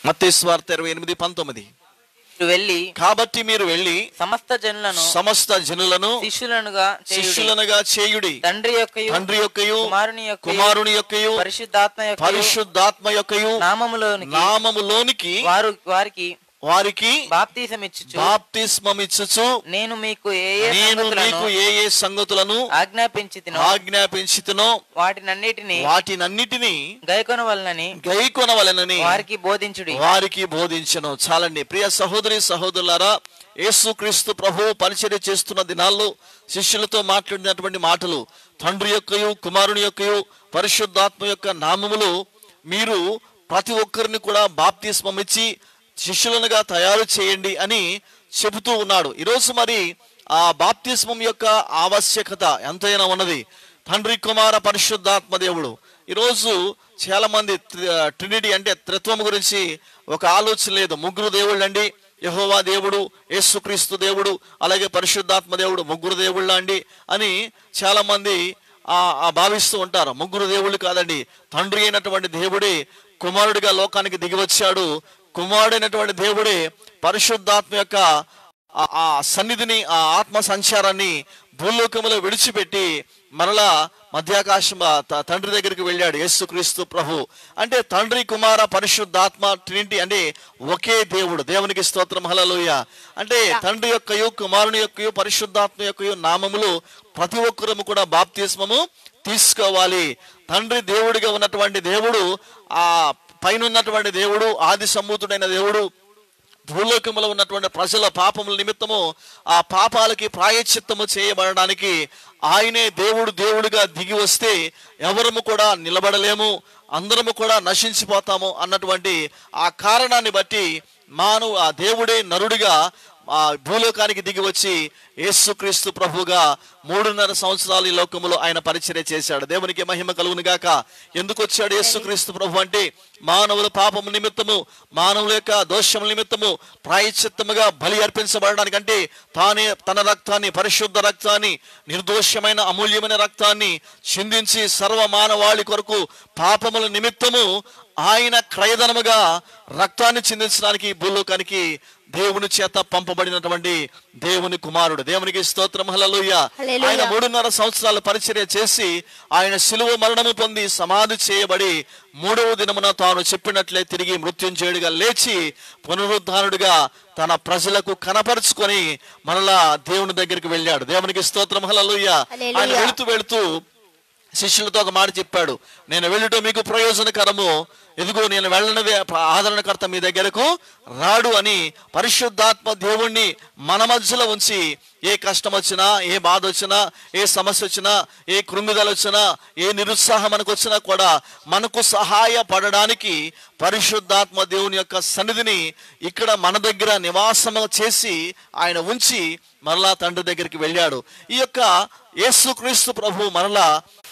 మత్తేశ్వార్త ఇరవై ఎనిమిది పంతొమ్మిది మీరు వెళ్ళి కాబట్టి మీరు వెళ్ళి సమస్త జనులను సమస్త జనులను శిష్యులనుగా చేయుడి. శిష్యులనుగా చేయుడి తండ్రి యొక్క తండ్రి యొక్కయు కుమారుని యొక్క కుమారుని యొక్కయు పరిశుద్ధాత్మ యొక్క పరిశుద్ధాత్మ యొక్కయు నామములోనికి నామములోనికి వారు వారికి వారికి బాప్తీసం ఇచ్చుచు బాప్తిస్మమిచ్చుచు నేను మీకు ఏ ఏ నేను సంగతులను మీకు ఏ ఏ సంగతులను ఆజ్ఞాపించి ఆజ్ఞాపించితునో వాటినన్నిటిని వాటినన్నిటిని గైకొనవలనని గైకొనవలెనని వారికి బోధించుడి వారికి బోధించను చాలండి ప్రియ సహోదరి సహోదరులారా యేసుక్రీస్తు ప్రభు పరిచర్య చేస్తున్న దినాల్లో శిష్యులతో మాట్లాడినటువంటి మాటలు తండ్రి యొక్కయు కుమారుని యొక్కయు పరిశుద్ధాత్మ యొక్క నామములు మీరు ప్రతి ఒక్కరిని కూడా బాప్తిస్మం ఇచ్చి శిష్యులనుగా తయారు చేయండి అని చెబుతూ ఉన్నాడు ఈరోజు మరి ఆ బాప్తిస్మం యొక్క ఆవశ్యకత ఎంతైనా ఉన్నది తండ్రి కుమార పరిశుద్ధాత్మ దేవుడు ఈరోజు చాలా మంది ట్రినిటీ అంటే త్రిత్వం గురించి ఒక ఆలోచన లేదు ముగ్గురు దేవుళ్ళు అండి యహోవా దేవుడు యేసుక్రీస్తు దేవుడు అలాగే పరిశుద్ధాత్మ దేవుడు ముగ్గురు దేవుళ్ళ అండి అని చాలా మంది ఆ ఆ భావిస్తూ ఉంటారు ముగ్గురు దేవుళ్ళు కాదండి తండ్రి అయినటువంటి దేవుడే కుమారుడిగా లోకానికి దిగి వచ్చాడు కుమారుడైనటువంటి దేవుడే పరిశుద్ధాత్మ యొక్క ఆ- ఆ సన్నిధిని ఆ ఆత్మ సంచారాన్ని భూలోకములో విడిచిపెట్టి మరలా మధ్యాకాశం ఆ త- తండ్రి దగ్గరికి వెళ్ళాడు యేసుక్రీస్తు ప్రభు అంటే తండ్రి కుమార పరిశుద్ధాత్మ ట్రినిటీ అంటే ఒకే దేవుడు దేవునికి స్తోత్రం హలలోయ అంటే తండ్రి యొక్కయు కుమారుని యొక్కయు పరిశుద్ధాత్మ యొక్కయు నామములు ప్రతి ఒక్కరము కూడా బాప్తిస్మము తీసుకోవాలి తండ్రి దేవుడిగా ఉన్నటువంటి దేవుడు ఆ పైన ఉన్నటువంటి దేవుడు ఆది సంభూతుడైన దేవుడు భూలోకములో ఉన్నటువంటి ప్రజల పాపముల నిమిత్తము ఆ పాపాలకి ప్రాయశ్చిత్తము చేయబడడానికి ఆయనే దేవుడు దేవుడిగా దిగి వస్తే ఎవరము కూడా నిలబడలేము అందరము కూడా నశించిపోతాము అన్నటువంటి ఆ కారణాన్ని బట్టి మానవు ఆ దేవుడే నరుడిగా ఆ భూలోకానికి దిగి వచ్చి యేసుక్రీస్తు ప్రభుగా మూడున్నర సంవత్సరాలు ఈ లోకములో ఆయన పరిచర్య చేశాడు దేవునికి మహిమ కలుగును గాక ఎందుకు వచ్చాడు యేసుక్రీస్తు ప్రభు అంటే మానవుల పాపము నిమిత్తము మానవుల యొక్క దోషముల నిమిత్తము ప్రాయశ్చిత్తముగా బలి అర్పించబడడానికి అంటే తానే తన రక్తాన్ని పరిశుద్ధ రక్తాన్ని నిర్దోషమైన అమూల్యమైన రక్తాన్ని చిందించి సర్వ మానవాళి కొరకు పాపముల నిమిత్తము ఆయన క్రయధనముగా రక్తాన్ని చిందించడానికి ఈ భూలోకానికి దేవుని చేత పంపబడినటువంటి దేవుని కుమారుడు దేవునికి స్తోత్రం హల్లెలూయా హల్లెలూయా. ఆయన మూడున్నర సంవత్సరాల పరిచర్య చేసి ఆయన సిలువ మరణము పొంది సమాధి చేయబడి మూడవ దినమున తాను చెప్పినట్లే తిరిగి మృత్యుంజయుడిగా లేచి పునరుద్ధానుడిగా తన ప్రజలకు కనపరుచుకొని మరలా దేవుని దగ్గరికి వెళ్ళాడు దేవునికి స్తోత్రం హల్లెలూయా ఆయన హల్లెలూయా. వెళుతూ వెళుతూ శిష్యులతో ఒక మాట చెప్పాడు నేను వెళ్ళటం మీకు ప్రయోజనకరము ఎదుగో నేను వెళ్ళనదే ఆదరణకర్త మీ దగ్గరకు రాడు అని పరిశుద్ధాత్మ దేవుణ్ణి మన మధ్యలో ఉంచి ఏ కష్టం వచ్చినా ఏ బాధ వచ్చినా ఏ సమస్య వచ్చినా ఏ కృంగుదల వచ్చినా ఏ నిరుత్సాహం మనకు వచ్చినా కూడా మనకు సహాయపడడానికి పరిశుద్ధాత్మ దేవుని యొక్క సన్నిధిని ఇక్కడ మన దగ్గర నివాసము చేసి ఆయన ఉంచి మరలా తండ్రి దగ్గరికి వెళ్ళాడు ఈ యొక్క యేసుక్రీస్తు ప్రభు మరలా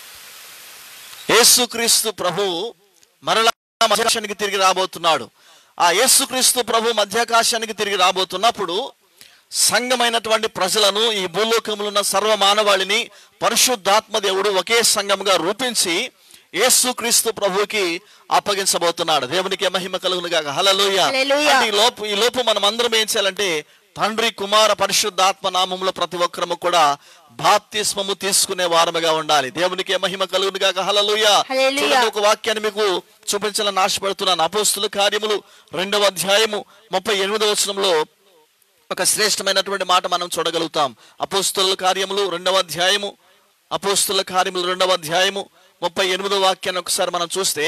యేసుక్రీస్తు ప్రభు మరలా మధ్యాకాశానికి తిరిగి రాబోతున్నాడు ఆ యేసుక్రీస్తు ప్రభు మధ్యాకాశానికి తిరిగి రాబోతున్నప్పుడు సంఘమైనటువంటి ప్రజలను ఈ భూలోకంలో ఉన్న సర్వ మానవాళిని పరిశుద్ధాత్మ దేవుడు ఒకే సంఘముగా రూపించి యేసుక్రీస్తు ప్రభువుకి అప్పగించబోతున్నాడు దేవునికి మహిమ కలుగునుగా హలలోయ హల్లెలూయా. ఈ లోపు ఈ లోపు మనం అందరం ఏం చేయాలంటే తండ్రి కుమార పరిశుద్ధాత్మ నామములో ప్రతి ఒక్కరము కూడా బాప్తిస్మము తీసుకునే వారముగా ఉండాలి దేవునికి మహిమ కలుగునుగా హలలుయ హల్లెలూయా. ఒక వాక్యాన్ని మీకు చూపించాలని ఆశపడుతున్నాను అపోస్తుల కార్యములు రెండవ అధ్యాయము ముప్పై ఎనిమిదవ వచనంలో ఒక శ్రేష్టమైనటువంటి మాట మనం చూడగలుగుతాం అపోస్తుల కార్యములు రెండవ అధ్యాయము అపోస్తుల కార్యములు రెండవ అధ్యాయము ముప్పై ఎనిమిదవ వాక్యాన్ని ఒకసారి మనం చూస్తే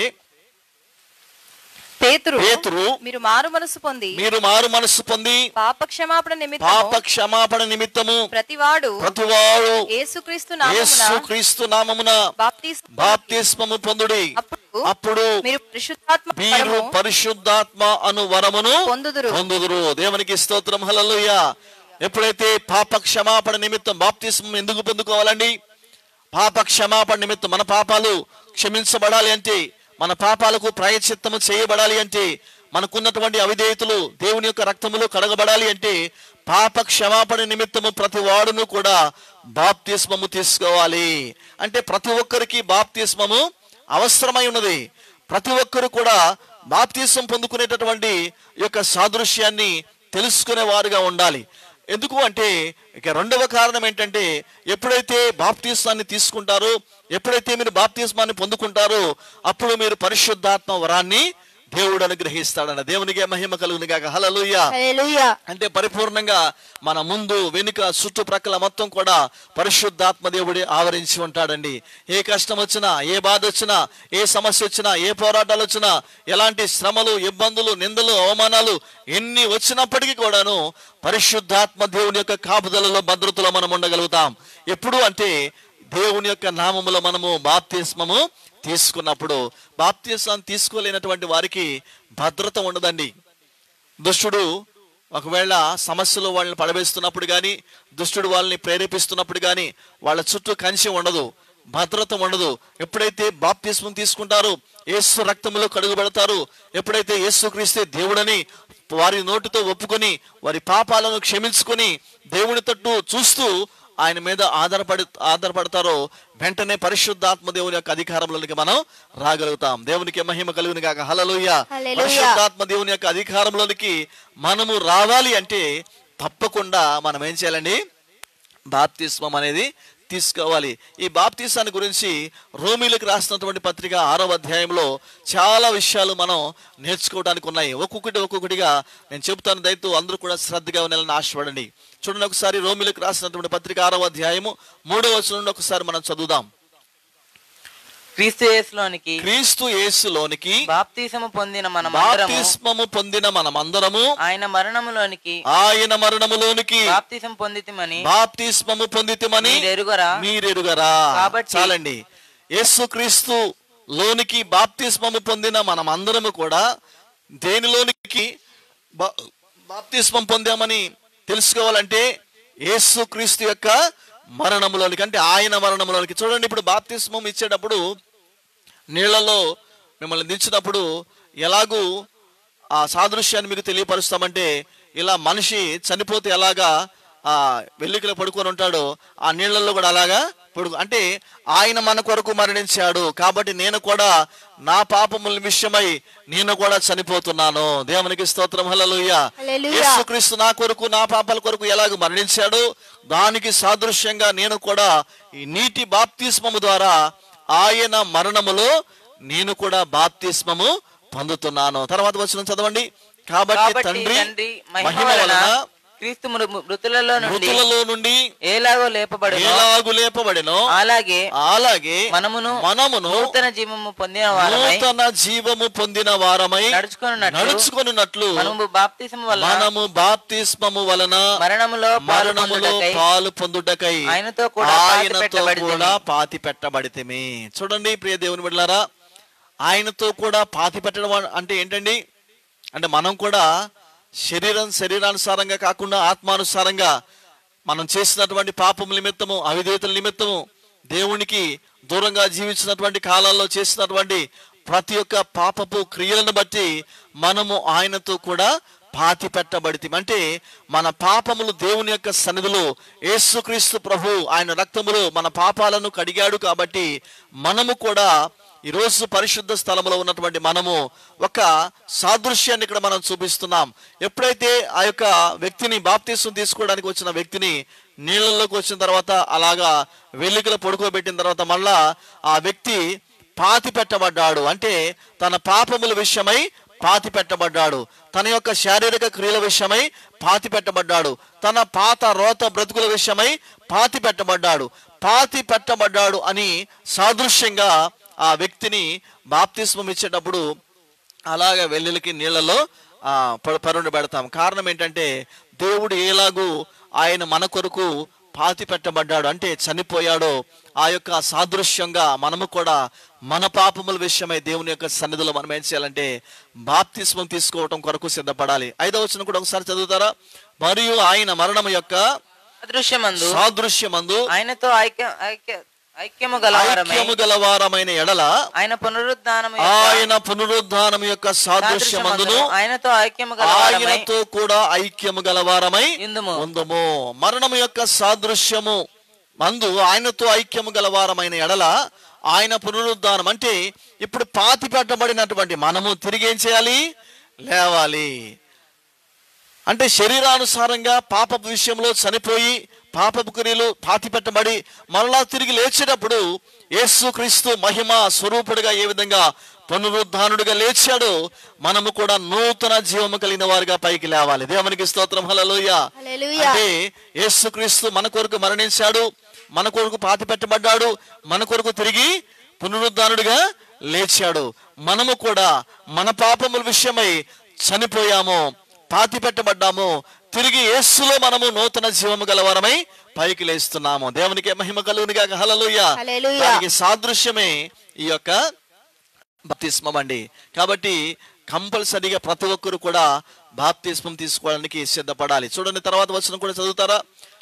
పేతురు పేతురు మీరు మారు మనసు పొంది మీరు మారు మనస్సు పొంది పాప క్షమాపణ నిమిత్తం పాప క్షమాపణ నిమిత్తము ప్రతివాడు ప్రతివాడు యేసుక్రీస్తు నామమున యేసు క్రీస్తు నామమున బాప్తీసు బాప్తిస్మము పొందుడి అప్పుడు అప్పుడు మీరు పరిశుద్ధాత్మ మీరు వరము పరిశుద్ధాత్మ అను వరమును పొందుదురు. పొందుదురు దేవునికి స్తోత్రం హల్లెలూయా ఎప్పుడైతే పాప క్షమాపణ నిమిత్తం బాప్తిస్మం ఎందుకు పొందుకోవాలండి పాప క్షమాపణ నిమిత్తం మన పాపాలు క్షమించబడాలి అంటే మన పాపాలకు ప్రాయశ్చిత్తము చేయబడాలి అంటే మనకున్నటువంటి అవిధేయతలు దేవుని యొక్క రక్తములో కడగబడాలి అంటే పాప క్షమాపణ నిమిత్తము ప్రతి వాడును కూడా బాప్తిస్మము తీసుకోవాలి అంటే ప్రతి ఒక్కరికి బాప్తిస్మము అవసరమై ఉన్నది ప్రతి ఒక్కరు కూడా బాప్తీసం పొందుకునేటటువంటి ఈ యొక్క సాదృశ్యాన్ని తెలుసుకునే వారుగా ఉండాలి ఎందుకు అంటే ఇక రెండవ కారణం ఏంటంటే ఎప్పుడైతే బాప్తీసాన్ని తీసుకుంటారో ఎప్పుడైతే మీరు బాప్తీస్మాన్ని పొందుకుంటారో అప్పుడు మీరు పరిశుద్ధాత్మ వరాన్ని దేవుడు అనుగ్రహిస్తాడన్న దేవునికి మహిమ కలుగుని గాక హల్లెలూయా హల్లెలూయా అంటే పరిపూర్ణంగా మన ముందు వెనుక చుట్టుప్రక్కల మొత్తం కూడా పరిశుద్ధాత్మ దేవుడి ఆవరించి ఉంటాడండి ఏ కష్టం వచ్చినా ఏ బాధ వచ్చినా ఏ సమస్య వచ్చినా ఏ పోరాటాలు వచ్చినా ఎలాంటి శ్రమలు ఇబ్బందులు నిందలు అవమానాలు ఎన్ని వచ్చినప్పటికీ కూడాను పరిశుద్ధాత్మ దేవుని యొక్క కాపుదలలో భద్రతలో మనం ఉండగలుగుతాం ఎప్పుడు అంటే దేవుని యొక్క నామములో మనము బాప్తిస్మము తీసుకున్నప్పుడు బాప్తిస్మం తీసుకోలేనటువంటి వారికి భద్రత ఉండదండి దుష్టుడు ఒకవేళ సమస్యలు వాళ్ళని పడవేస్తున్నప్పుడు కానీ దుష్టుడు వాళ్ళని ప్రేరేపిస్తున్నప్పుడు కానీ వాళ్ళ చుట్టూ కంచి ఉండదు భద్రత ఉండదు ఎప్పుడైతే బాప్తిస్మం తీసుకుంటారో యేసు రక్తంలో కడుగు పెడతారు ఎప్పుడైతే యేసు క్రీస్తే దేవుడని వారి నోటితో ఒప్పుకొని వారి పాపాలను క్షమించుకొని దేవుని తట్టు చూస్తూ ఆయన మీద ఆధారపడి ఆధారపడతారో వెంటనే పరిశుద్ధాత్మ దేవుని యొక్క అధికారంలోనికి మనం రాగలుగుతాం దేవునికి మహిమ కలుగుని కాక హలలోయ హల్లెలూయా. పరిశుద్ధాత్మ దేవుని యొక్క అధికారంలోనికి మనము రావాలి అంటే తప్పకుండా మనం ఏం చేయాలండి బాప్తిస్మం అనేది తీసుకోవాలి ఈ బాప్తిసాన్ని గురించి రోమిలకు రాసినటువంటి పత్రిక ఆరో అధ్యాయంలో చాలా విషయాలు మనం నేర్చుకోవడానికి ఉన్నాయి ఒక్కొక్కటి ఒక్కొక్కటిగా నేను చెబుతాను దయతో అందరూ కూడా శ్రద్ధగా ఉండాలని ఆశపడండి చూడండి ఒకసారి రోమిలకు రాసినటువంటి పత్రిక ఆరో అధ్యాయము మూడో వచనం నుండి ఒకసారి మనం చదువుదాం క్రీస్తు యేసులోనికి క్రీస్తు యేసులోనికి బాప్తీసము పొందిన మనమందరము బాప్తిస్మము పొందిన మనమందరము ఆయన మరణములోనికి ఆయన మరణములోనికి బాప్తీసం పొందితిమని బాప్తిస్మము పొందితమని మీరెరుగరా మీరెరుగరా కాబట్టి- చాలండి యేసుక్రీస్తు లోనికి బాప్తిస్మము పొందిన మనమందరము కూడా దేనిలోనికి బా- బాప్తిస్మం పొందామని తెలుసుకోవాలంటే యేసుక్రీస్తు యొక్క మరణములోనికి అంటే ఆయన మరణములోనికి చూడండి ఇప్పుడు బాప్తిస్మం ఇచ్చేటప్పుడు నీళ్లలో మిమ్మల్ని దించినప్పుడు ఎలాగూ ఆ సాదృశ్యాన్ని మీకు తెలియపరుస్తామంటే ఇలా మనిషి చనిపోతే ఎలాగా ఆ వెల్లికలో పడుకొని ఉంటాడో ఆ నీళ్ళల్లో కూడా అలాగా పడుకు అంటే ఆయన మన కొరకు మరణించాడు కాబట్టి నేను కూడా నా పాపముల విషయమై నేను కూడా చనిపోతున్నాను దేవునికి స్తోత్రం హల్లెలూయా హల్లెలూయా. యేసుక్రీస్తు నా కొరకు నా పాపాల కొరకు ఎలాగ మరణించాడో దానికి సాదృశ్యంగా నేను కూడా ఈ నీటి బాప్తిస్మము ద్వారా ఆయన మరణములో నేను కూడా బాప్తిస్మము పొందుతున్నాను తర్వాత వచ్చిన చదవండి కాబట్టి కాబట్టి తండ్రి తండ్రి మహిమ మహిమ వలన వలన క్రీస్తు మృ- మృతులలో నుండి మృతులలో నుండి ఏలాగో లేపబడినో ఎలాగు లేపబడినో అలాగే అలాగే మనమును మనమును నూతన జీవము పొందిన వారమై నూతన జీవము పొందిన వారమై నడుచుకొనున్నట్లు నడుచుకొనున్నట్లు మనము బాప్తిసము వల్ల మనము బాప్తిస్మము వలన మరణములో పాలు మరణములో పొందుటకై పాలు పొందుటకై ఆయనతో కూడా పాతి ఆయనతో పెట్టబడితిమి. కూడా పాతి పెట్టబడితేమి చూడండి ప్రియ దేవుని బిడ్డలారా ఆయనతో కూడా పాతి పెట్టడం అంటే ఏంటండి అంటే మనం కూడా శరీరం శరీరానుసారంగా కాకుండా ఆత్మానుసారంగా మనం చేసినటువంటి పాపం నిమిత్తము అవిధేతల నిమిత్తము దేవునికి దూరంగా జీవించినటువంటి కాలాల్లో చేసినటువంటి ప్రతి ఒక్క పాపపు క్రియలను బట్టి మనము ఆయనతో కూడా పాతి పెట్టబడితే అంటే మన పాపములు దేవుని యొక్క సన్నిధిలో యేసుక్రీస్తు ప్రభు ఆయన రక్తములో మన పాపాలను కడిగాడు కాబట్టి మనము కూడా ఈరోజు పరిశుద్ధ స్థలంలో ఉన్నటువంటి మనము ఒక సాదృశ్యాన్ని ఇక్కడ మనం చూపిస్తున్నాం ఎప్పుడైతే ఆ యొక్క వ్యక్తిని బాప్తీసం తీసుకోవడానికి వచ్చిన వ్యక్తిని నీళ్ళలోకి వచ్చిన తర్వాత అలాగా వెల్లికలు పడుకోబెట్టిన తర్వాత మళ్ళా ఆ వ్యక్తి పాతి పెట్టబడ్డాడు అంటే తన పాపముల విషయమై పాతి పెట్టబడ్డాడు తన యొక్క శారీరక క్రియల విషయమై పాతి పెట్టబడ్డాడు తన పాత రోత బ్రతుకుల విషయమై పాతి పెట్టబడ్డాడు పాతి పెట్టబడ్డాడు అని సాదృశ్యంగా ఆ వ్యక్తిని బాప్తిస్మం ఇచ్చేటప్పుడు అలాగ వెల్లులకి నీళ్ళలో ఆ, ప- పరుండి పెడతాం కారణం ఏంటంటే దేవుడు ఎలాగూ ఆయన మన కొరకు పాతి పెట్టబడ్డాడు అంటే చనిపోయాడో ఆ యొక్క సాదృశ్యంగా మనము కూడా మన పాపముల విషయమై దేవుని యొక్క సన్నిధిలో మనం ఏం చేయాలంటే బాప్తిస్మం తీసుకోవటం కొరకు సిద్ధపడాలి ఐదవ వచనం కూడా ఒకసారి చదువుతారా మరియు ఆయన మరణం యొక్క అదృశ్యమందు సాదృశ్యమందు ఆయనతో ఐక్య ఐక్య ఐక్యము గలవారమై ఐక్యము గలవారమైన ఎడల ఆయన పునరుద్ధానము ఆయన పునరుద్ధానం యొక్క సాదృశ్యమందును ఆయనతో ఐక్యము గలవారమై ఆయనతో కూడా ఐక్యము గలవారమై ఇందుము ఉందము మరణము యొక్క సాదృశ్యము మందు ఆయనతో ఐక్యము గలవారమైన ఎడల ఆయన పునరుద్ధానం అంటే ఇప్పుడు పాతి పెట్టబడినటువంటి మనము తిరిగి ఏం చేయాలి లేవాలి అంటే శరీరానుసారంగా పాపపు విషయంలో చనిపోయి పాపపు క్రియలు పాతి పెట్టబడి మరలా తిరిగి లేచేటప్పుడు యేసు క్రీస్తు మహిమ స్వరూపుడుగా ఏ విధంగా పునరుద్ధానుడిగా లేచాడో మనము కూడా నూతన జీవము కలిగిన వారిగా పైకి లేవాలి దేవునికి స్తోత్రం హల్లెలూయా హల్లెలూయా. అంటే యేసుక్రీస్తు మన కొరకు మరణించాడు మన కొరకు పాతి పెట్టబడ్డాడు మన కొరకు తిరిగి పునరుద్ధానుడిగా లేచాడు మనము కూడా మన పాపముల విషయమై చనిపోయాము పాతి పెట్టబడ్డాము తిరిగి యేసులో మనము నూతన జీవము గలవారమై పైకి లేస్తున్నాము దేవునికి మహిమ కలుగునిగా హల్లెలూయా హల్లెలూయా. దానికి సాదృశ్యమే ఈ యొక్క బాప్తిస్మం అండి కాబట్టి కంపల్సరీగా ప్రతి ఒక్కరు కూడా బాప్తిస్మం తీసుకోవడానికి సిద్ధపడాలి చూడండి తర్వాత వచ్చిన కూడా చదువుతారా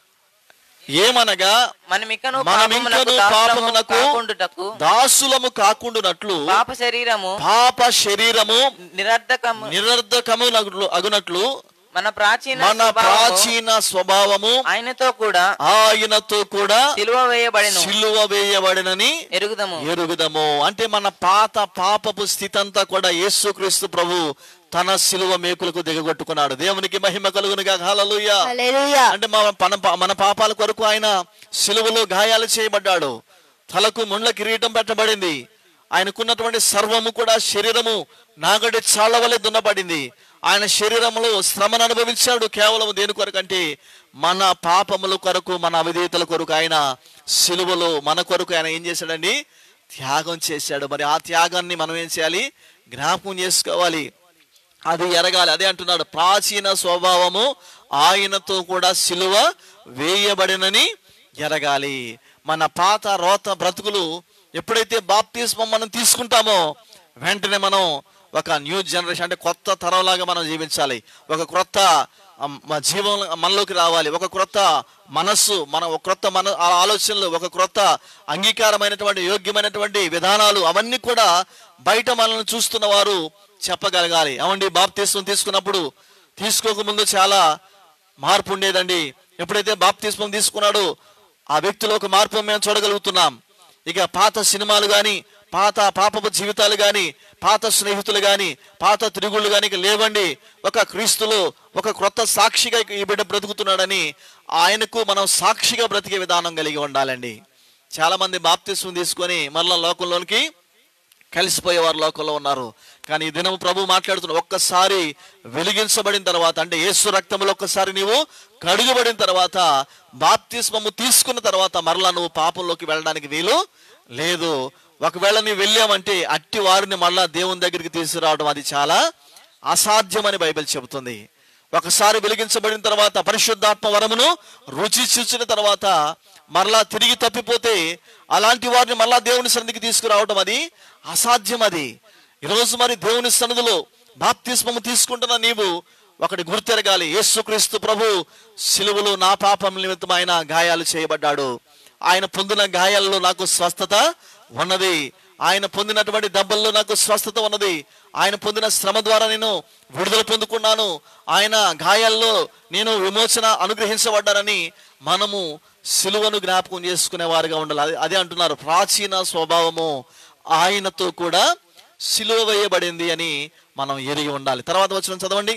ఏమనగా మనమికను మనమింకను పాపమునకు దాసులము పాపమునకు కాకుండుటకు దాసులము కాకుండునట్లు పాప శరీరము పాప శరీరము నిరర్ధకము నిరర్ధకము అగునట్లు మన ప్రాచీన మన స్వభావము ప్రాచీన స్వభావము ఆయనతో కూడా ఆయనతో కూడా సిలువ వేయబడిను సిలువ వేయబడినని ఎరుగుదము ఎరుగుదము అంటే మన పాత పాపపు స్థితి అంతా కూడా యేసుక్రీస్తు ప్రభు తన సిలువ మేకులకు దిగగొట్టుకున్నాడు దేవునికి మహిమ కలుగునుగా హల్లెలూయా హల్లెలూయా. అంటే మన మన- మన పాపాల కొరకు ఆయన సిలువలో గాయాలు చేయబడ్డాడు తలకు ముండ్ల కిరీటం పెట్టబడింది ఆయనకున్నటువంటి సర్వము కూడా శరీరము నాగడి చాళ్ళ వలె దున్నబడింది ఆయన శరీరంలో శ్రమను అనుభవించాడు కేవలం దేని కొరకు అంటే మన పాపముల కొరకు మన అవిధేయతల కొరకు ఆయన సిలువలో మన కొరకు ఆయన ఏం చేశాడండి త్యాగం చేశాడు మరి ఆ త్యాగాన్ని మనం ఏం చేయాలి జ్ఞాపకం చేసుకోవాలి అది ఎరగాలి అదే అంటున్నాడు ప్రాచీన స్వభావము ఆయనతో కూడా సిలువ వేయబడినని ఎరగాలి మన పాత రోత బ్రతుకులు ఎప్పుడైతే బాప్తిస్మం మనం తీసుకుంటామో వెంటనే మనం ఒక న్యూ జనరేషన్ అంటే కొత్త తరంలాగా మనం జీవించాలి ఒక క్రొత్త అమ్, మా జీవం మనలోకి రావాలి ఒక క్రొత్త మనస్సు మన ఒక క్రొత్త మన ఆ ఆలోచనలు ఒక క్రొత్త అంగీకారమైనటువంటి యోగ్యమైనటువంటి విధానాలు అవన్నీ కూడా బయట మనల్ని చూస్తున్న వారు చెప్పగలగాలి అవండి బాప్తీసం తీసుకున్నప్పుడు తీసుకోకముందు చాలా మార్పు ఉండేదండి ఎప్పుడైతే బాప్తిస్మం తీసుకున్నాడో ఆ వ్యక్తిలో ఒక మార్పు మేము చూడగలుగుతున్నాం ఇక పాత సినిమాలు కానీ పాత పాపపు జీవితాలు కానీ పాత స్నేహితులు కానీ పాత తిరుగుళ్ళు కానీ ఇక లేవండి ఒక క్రీస్తులో ఒక క్రొత్త సాక్షిగా ఈ బిడ్డ బ్రతుకుతున్నాడని ఆయనకు మనం సాక్షిగా బ్రతికే విధానం కలిగి ఉండాలండి చాలా మంది బాప్తిస్మం తీసుకొని మరలా లోకంలోనికి కలిసిపోయే వారు లోకంలో ఉన్నారు కానీ ఈ దినం ప్రభు మాట్లాడుతున్న ఒక్కసారి వెలిగించబడిన తర్వాత అంటే యేసు రక్తములో ఒక్కసారి నీవు కడుగుబడిన తర్వాత బాప్తిస్మము తీసుకున్న తర్వాత మరలా నువ్వు పాపంలోకి వెళ్ళడానికి వీలు లేదు ఒకవేళ నీవు వెళ్ళామంటే అట్టి వారిని మళ్ళా దేవుని దగ్గరికి తీసుకురావడం అది చాలా అసాధ్యమని బైబిల్ చెబుతుంది ఒకసారి వెలిగించబడిన తర్వాత పరిశుద్ధాత్మ వరమును రుచి చూసిన తర్వాత మరలా తిరిగి తప్పిపోతే అలాంటి వారిని మరలా దేవుని సన్నిధికి తీసుకురావడం అది అసాధ్యం అది ఈరోజు మరి దేవుని సన్నిధిలో బాప్తిస్మము తీసుకుంటున్న నీవు ఒకటి గుర్తెరగాలి యేసుక్రీస్తు ప్రభు సిలువలో నా పాపం నిమిత్తం ఆయన గాయాలు చేయబడ్డాడు ఆయన పొందిన గాయాల్లో నాకు స్వస్థత ఉన్నది ఆయన పొందినటువంటి దెబ్బల్లో నాకు స్వస్థత ఉన్నది ఆయన పొందిన శ్రమ ద్వారా నేను విడుదల పొందుకున్నాను ఆయన గాయాల్లో నేను విమోచన అనుగ్రహించబడ్డానని మనము సిలువను జ్ఞాపకం చేసుకునే వారిగా ఉండాలి అదే- అదే అంటున్నారు ప్రాచీన స్వభావము ఆయనతో కూడా సిలువ వేయబడింది అని మనం ఎరిగి ఉండాలి తర్వాత వచ్చిన చదవండి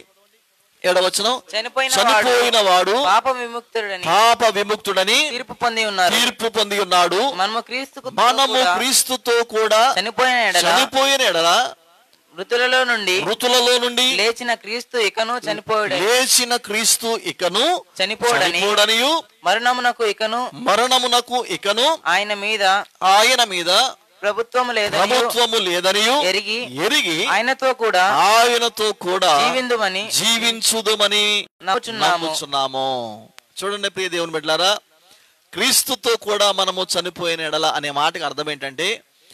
ఏడవచనం చనిపోయిన చనిపోయిన వాడు పాప విముక్తుడని పాప విముక్తుడని తీర్పు పొంది ఉన్నారు తీర్పు పొంది ఉన్నాడు మనము క్రీస్తుకు మనము కూడా క్రీస్తుతో కూడా చనిపోయిన ఎడల చనిపోయిన ఎడల మృతులలో నుండి మృతులలో నుండి లేచిన క్రీస్తు ఇకను చనిపోయాడు లేచిన క్రీస్తు ఇకను చనిపోడని చనిపోడనియు మరణమునకు ఇకను మరణమునకు ఇకను ఆయన మీద ఆయన మీద ప్రభుత్వం లేదని ప్రభుత్వము లేదనియు ఎరిగి ఎరిగి ఆయనతో కూడా ఆయనతో కూడా జీవిందుమని జీవించుదమని నమ్ముచున్నాము నమ్ముచున్నాము చూడండి ప్రియ దేవుని బిడ్డలారా క్రీస్తుతో కూడా మనము చనిపోయిన ఎడల అనే మాటకి అర్థం ఏంటంటే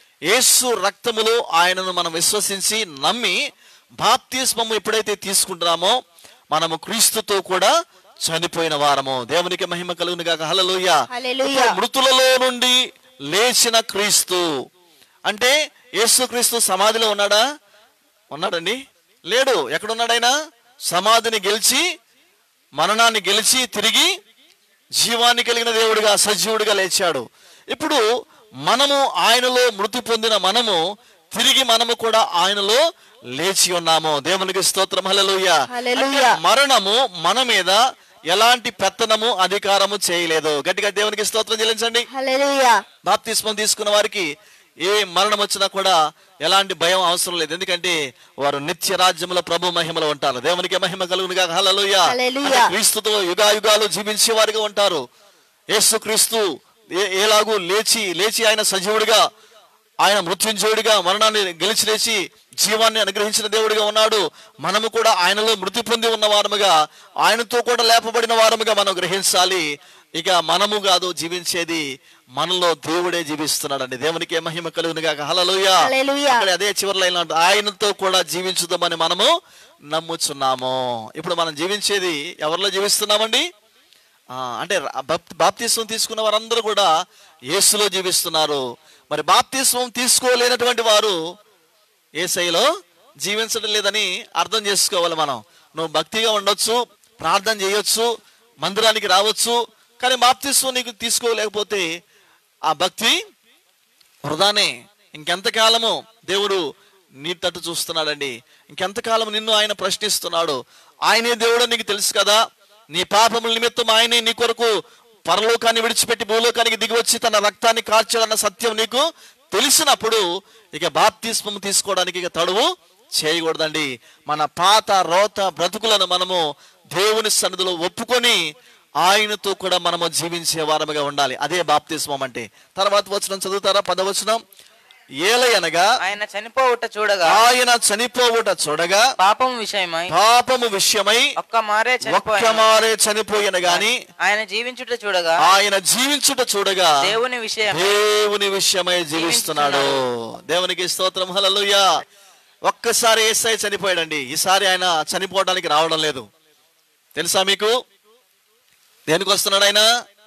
యేసు రక్తములో ఆయనను మనం విశ్వసించి నమ్మి బాప్తిస్మము ఎప్పుడైతే తీసుకుంటున్నామో మనము క్రీస్తుతో కూడా చనిపోయిన వారము దేవునికి మహిమ కలుగును గాక హల్లెలూయా హల్లెలూయా. ఇప్పుడు మృతులలో నుండి లేచిన క్రీస్తు అంటే యేసు క్రీస్తు సమాధిలో ఉన్నాడా ఉన్నాడండి లేడు ఎక్కడున్నాడు ఆయన సమాధిని గెలిచి మరణాన్ని గెలిచి తిరిగి జీవాన్ని కలిగిన దేవుడిగా సజీవుడిగా లేచాడు ఇప్పుడు మనము ఆయనలో మృతి పొందిన మనము తిరిగి మనము కూడా ఆయనలో లేచి ఉన్నాము దేవునికి స్తోత్రం హల్లెలూయా హల్లెలూయా. అంటే మరణము మన మీద ఎలాంటి పెత్తనము అధికారము చేయలేదు గట్టిగా దేవునికి స్తోత్రం చెల్లించండి హల్లెలూయా బాప్తిస్మం తీసుకున్న వారికి ఏ మరణం వచ్చినా కూడా ఎలాంటి భయం అవసరం లేదు ఎందుకంటే వారు నిత్య రాజ్యముల ప్రభు మహిమలో ఉంటారు దేవునికి మహిమ కలుగునుగా హల్లెలూయా హల్లెలూయా. అంటే క్రీస్తుతో యుగాయుగాలు జీవించే వారిగా ఉంటారు యేసు క్రీస్తు ఏ- ఎలాగూ లేచి లేచి ఆయన సజీవుడిగా ఆయన మృత్యుంజయుడిగా మరణాన్ని గెలిచి లేచి జీవాన్ని అనుగ్రహించిన దేవుడిగా ఉన్నాడు మనము కూడా ఆయనలో మృతి పొంది ఉన్న వారముగా ఆయనతో కూడా లేపబడిన వారముగా మనం గ్రహించాలి ఇక మనము కాదు జీవించేది మనలో దేవుడే జీవిస్తున్నాడండి దేవునికి మహిమ కలుగునుగా హలలుయా హల్లెలూయా. అక్కడ అదే చివరిలో ఇలా ఉంటుంది. ఆయనతో కూడా జీవించుదామని మనము నమ్ముచున్నాము ఇప్పుడు మనం జీవించేది ఎవరిలో జీవిస్తున్నామండి ఆ, అంటే ర- బాప్- బాప్తిస్వం తీసుకున్న వారందరూ కూడా యేసులో జీవిస్తున్నారు మరి బాప్తిస్వం తీసుకోలేనటువంటి వారు ఏసైలో జీవించడం లేదని అర్థం చేసుకోవాలి మనం నువ్వు భక్తిగా ఉండొచ్చు ప్రార్థన చేయొచ్చు మందిరానికి రావచ్చు కానీ బాప్తిస్వం నీకు తీసుకోలేకపోతే ఆ భక్తి వృధానే ఇంకెంతకాలము దేవుడు నీ తట్టు చూస్తున్నాడండి ఇంకెంతకాలం నిన్ను ఆయన ప్రశ్నిస్తున్నాడు ఆయనే దేవుడు నీకు తెలుసు కదా నీ పాపముల నిమిత్తం ఆయనే నీ కొరకు పరలోకాన్ని విడిచిపెట్టి భూలోకానికి దిగివచ్చి తన రక్తాన్ని కార్చాడన్న సత్యం నీకు తెలిసినప్పుడు ఇక బాప్తిస్మం తీసుకోవడానికి ఇక తడువు చేయకూడదండి మన పాత రోత బ్రతుకులను మనము దేవుని సన్నిధిలో ఒప్పుకొని ఆయనతో కూడా మనము జీవించే వారముగా ఉండాలి అదే బాప్తిస్మం అంటే తర్వాత వచనం చదువుతారా పదవచనం ఏలయనగా ఆయన చనిపోవుట చూడగా ఆయన చనిపోవుట చూడగా పాపం విషయమై పాపము విషయమై ఒక్క మారే ఒక్క చనిపోయిన మారే చనిపోయిన గాని ఆయన జీవించుట చూడగా ఆయన జీవించుట చూడగా దేవుని విషయం దేవుని విషయమై జీవిస్తున్నాడు దేవునికి స్తోత్రం హల్లెలూయా ఒక్కసారి ఏసై చనిపోయాడండి ఈసారి ఆయన చనిపోవడానికి రావడం లేదు తెలుసా మీకు దేనికి వస్తున్నాడు ఆయన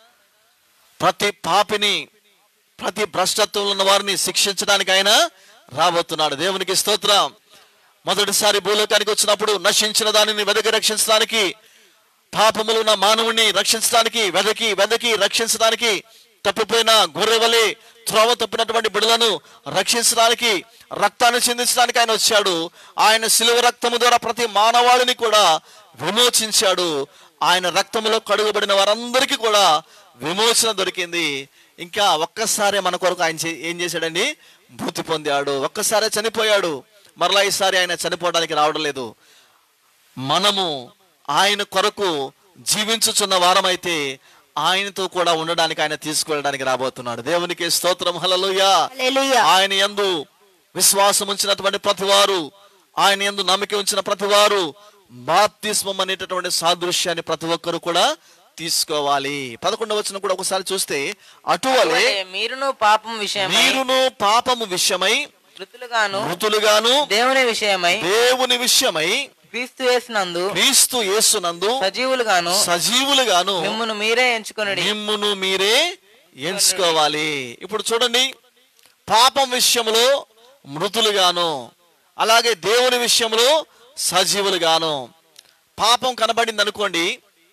ప్రతి పాపిని ప్రతి భ్రష్టత్వంలో ఉన్న వారిని శిక్షించడానికి ఆయన రాబోతున్నాడు దేవునికి స్తోత్రం మొదటిసారి భూలోకానికి వచ్చినప్పుడు నశించిన దానిని వెదకి రక్షించడానికి పాపములు ఉన్న మానవుణ్ణి రక్షించడానికి వెదకి వెదకి రక్షించడానికి తప్పిపోయిన గొర్రెవలే త్రోవ తప్పినటువంటి బిడలను రక్షించడానికి రక్తాన్ని చిందించడానికి ఆయన వచ్చాడు ఆయన సిలువ రక్తము ద్వారా ప్రతి మానవాళిని కూడా విమోచించాడు ఆయన రక్తములో కడుగబడిన వారందరికీ కూడా విమోచన దొరికింది ఇంకా ఒక్కసారి మన కొరకు ఆయన చే- ఏం చేశాడండి మృతి పొందాడు ఒక్కసారే చనిపోయాడు మరలా ఈసారి ఆయన చనిపోవడానికి రావడం లేదు మనము ఆయన కొరకు జీవించుచున్న వారమైతే ఆయనతో కూడా ఉండడానికి ఆయన తీసుకువెళ్ళడానికి రాబోతున్నాడు దేవునికి స్తోత్రం హల్లెలూయా హల్లెలూయా ఆయన యందు విశ్వాసం ఉంచినటువంటి ప్రతివారు ఆయన యందు నమ్మిక ఉంచిన ప్రతివారు బాప్తిస్మం అనేటటువంటి సాదృశ్యాన్ని ప్రతి ఒక్కరు కూడా తీసుకోవాలి పదకొండవ వచనం కూడా ఒకసారి చూస్తే అటువలే అటువలే మీరును పాపం విషయమై మీరును పాపము విషయమై మృతులుగాను మృతులుగాను దేవుని విషయమై దేవుని విషయమై క్రీస్తు యేసునందు క్రీస్తు యేసునందు సజీవులుగాను సజీవులుగాను మిమ్మును మీరే ఎంచుకొనుడి మిమ్మును మీరే ఎంచుకోవాలి ఇప్పుడు చూడండి పాపం విషయంలో మృతులుగాను అలాగే దేవుని విషయంలో సజీవులుగాను పాపం కనబడింది అనుకోండి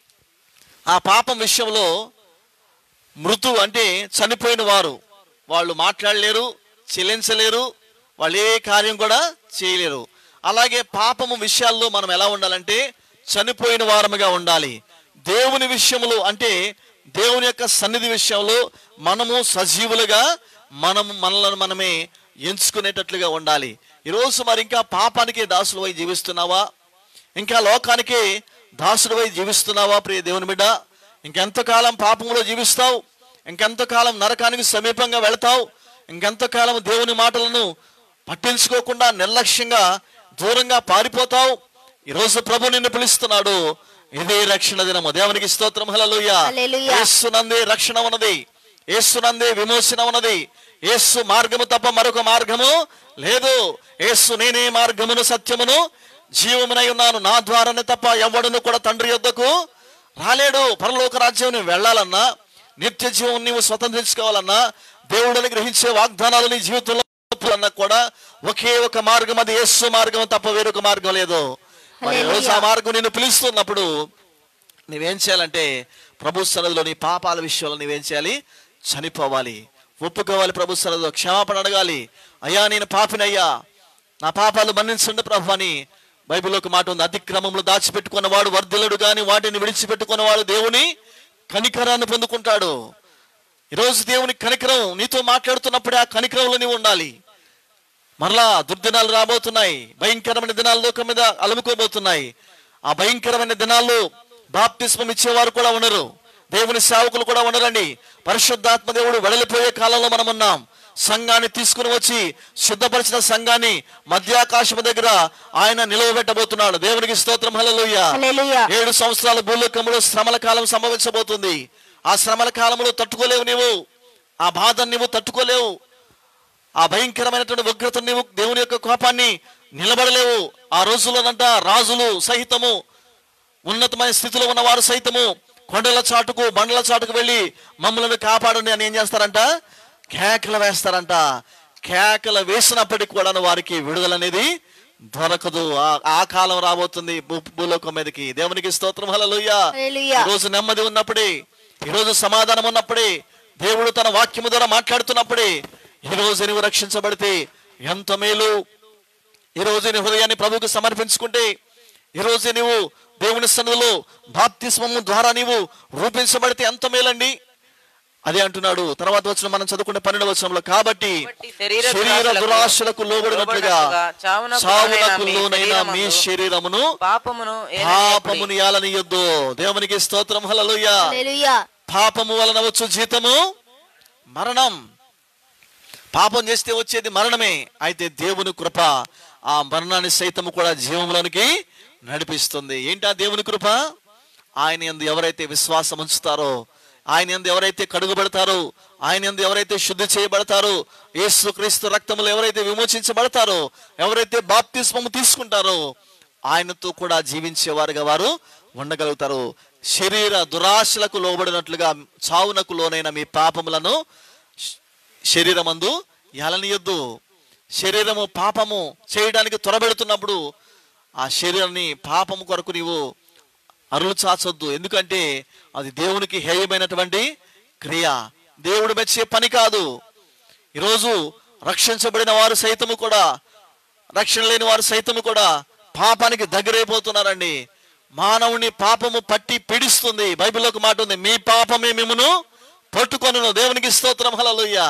ఆ పాపం విషయంలో మృతు అంటే చనిపోయిన వారు వాళ్ళు మాట్లాడలేరు చెల్లించలేరు వాళ్ళు ఏ కార్యం కూడా చేయలేరు అలాగే పాపము విషయాల్లో మనం ఎలా ఉండాలంటే చనిపోయిన వారముగా ఉండాలి దేవుని విషయములు అంటే దేవుని యొక్క సన్నిధి విషయంలో మనము సజీవులుగా మనము మనలను మనమే ఎంచుకునేటట్లుగా ఉండాలి ఈరోజు మరి ఇంకా పాపానికి దాసులవై జీవిస్తున్నావా ఇంకా లోకానికి దాసుడివై జీవిస్తున్నావా ప్రియ దేవుని బిడ్డ ఇంకెంతకాలం పాపంలో జీవిస్తావు ఇంకెంతకాలం నరకానికి సమీపంగా వెళతావు ఇంకెంతకాలం దేవుని మాటలను పట్టించుకోకుండా నిర్లక్ష్యంగా దూరంగా పారిపోతావు ఈరోజు ప్రభు నిన్ను పిలుస్తున్నాడు ఇదే రక్షణ దినము దేవునికి స్తోత్రం హల్లెలూయా హల్లెలూయా. యేసునందే రక్షణ ఉన్నది యేసునందే విమోచన ఉన్నది యేసు మార్గము తప్ప మరొక మార్గము లేదు యేసు నేనే మార్గమును సత్యమును జీవమునై ఉన్నాను నా ద్వారానే తప్ప ఎవడును కూడా తండ్రి యొద్దకు రాలేడు పరలోక రాజ్యం నువ్వు వెళ్ళాలన్నా నిత్య జీవం నీవు స్వతంత్రించుకోవాలన్నా దేవుడిని గ్రహించే వాగ్దానాలు నీ జీవితంలో అన్నా కూడా ఒకే ఒక మార్గం అది యేసు మార్గం తప్ప వేరొక మార్గం లేదు మరి ఈ రోజు ఆ మార్గం నిన్ను పిలుస్తున్నప్పుడు నువ్వేం చేయాలంటే ప్రభు సన్నిధిలో నీ పాపాల విషయంలో నువ్వేం చేయాలి చనిపోవాలి ఒప్పుకోవాలి ప్రభు సరదు క్షమాపణ అడగాలి అయ్యా నేను పాపినయ్యా నా పాపాలు మన్నించండి ప్రభు అని బైబిల్లో ఒక మాట ఉంది అతిక్రమంలో దాచిపెట్టుకున్నవాడు వర్ధిల్లుడు గాని వాటిని విడిచిపెట్టుకున్నవాడు దేవుని కనికరాన్ని పొందుకుంటాడు ఈరోజు దేవుని కనికరం నీతో మాట్లాడుతున్నప్పుడే ఆ కనికరంలో నీవు ఉండాలి మరలా దుర్దినాలు రాబోతున్నాయి భయంకరమైన దినాలు లోకం మీద అలుముకోబోతున్నాయి ఆ భయంకరమైన దినాల్లో బాప్తిస్మం ఇచ్చేవారు కూడా ఉండరు దేవుని సేవకులు కూడా ఉండరండి పరిశుద్ధాత్మ దేవుడు వెడలిపోయే కాలంలో మనం ఉన్నాం సంఘాన్ని తీసుకుని వచ్చి శుద్ధపరిచిన సంఘాన్ని మధ్యాకాశం దగ్గర ఆయన నిలవబెట్టబోతున్నాడు దేవునికి స్తోత్రం హల్లెలూయా హల్లెలూయా. ఏడు సంవత్సరాల భూలోకంలో శ్రమల కాలం సంభవించబోతుంది ఆ శ్రమల కాలంలో తట్టుకోలేవు నీవు ఆ బాధను నీవు తట్టుకోలేవు ఆ భయంకరమైనటువంటి ఉగ్రత నీవు దేవుని యొక్క కోపాన్ని నిలబడలేవు ఆ రోజుల్లోనంట రాజులు సహితము ఉన్నతమైన స్థితిలో ఉన్నవారు సైతము కొండల చాటుకు బండల చాటుకు వెళ్ళి మమ్మల్ని కాపాడండి అని ఏం చేస్తారంట కేకలు వేస్తారంట కేకలు వేసినప్పటికీ కూడా వారికి విడుదల అనేది దొరకదు ఆ- ఆ కాలం రాబోతుంది భూ- భూలోకం మీదకి దేవునికి స్తోత్రం హల్లెలూయా హల్లెలూయా. ఈ రోజు నెమ్మది ఉన్నప్పుడే ఈ రోజు సమాధానం ఉన్నప్పుడే దేవుడు తన వాక్యము ద్వారా మాట్లాడుతున్నప్పుడే ఈ రోజు నీవు రక్షించబడితే ఎంత మేలు ఈ రోజు నీ హృదయాన్ని ప్రభువుకు సమర్పించుకుంటే ఈ రోజు నీవు దేవుని సన్నిధిలో బాప్తిస్మము ద్వారా నీవు రూపించబడితే ఎంత మేలండి అదే అంటున్నాడు తర్వాత వచ్చిన మనం చదువుకునే పన్నెండు వచనంలో కాబట్టి కాబట్టి శరీర శరీర దురాశలకు దురాశలకు లోబడినట్లుగా లోబడినట్లుగా చావునకు చావునకు లోనైన మీ లోనైన మీ శరీరమందు శరీరమును పాపమును పాపమును ఏలనీయొద్దు దేవునికి స్తోత్రం హల్లెలూయా హల్లెలూయా. పాపము వలన వచ్చు జీతము మరణం పాపం చేస్తే వచ్చేది మరణమే అయితే దేవుని కృప ఆ మరణాన్ని సైతము కూడా జీవంలోనికి నడిపిస్తుంది ఏంటి ఆ దేవుని కృప ఆయన ఎందు ఎవరైతే విశ్వాసం ఉంచుతారో ఆయన ఎందు ఎవరైతే కడుగుబడతారో ఆయన ఎందు ఎవరైతే శుద్ధి చేయబడతారో యేసుక్రీస్తు రక్తములు ఎవరైతే విమోచించబడతారో ఎవరైతే బాప్తిస్మము తీసుకుంటారో ఆయనతో కూడా జీవించేవారుగా వారు ఉండగలుగుతారు శరీర దురాశలకు లోబడినట్లుగా చావునకు లోనైన మీ పాపములను శరీరమందు ఎలనియొద్దు శరీరము పాపము చేయడానికి త్వరబెడుతున్నప్పుడు ఆ శరీరాన్ని పాపము కొరకు నీవు అరులు చాచొద్దు ఎందుకంటే అది దేవునికి హేయమైనటువంటి క్రియ దేవుడు మెచ్చే పని కాదు ఈరోజు రక్షించబడిన వారు సైతము కూడా రక్షణ లేని వారు సైతము కూడా పాపానికి దగ్గరైపోతున్నారండి మానవుని పాపము పట్టి పీడిస్తుంది బైబిల్లో ఒక మాట ఉంది మీ పాపమే మిమ్మును పట్టుకొనును దేవునికి స్తోత్రం హల్లెలూయా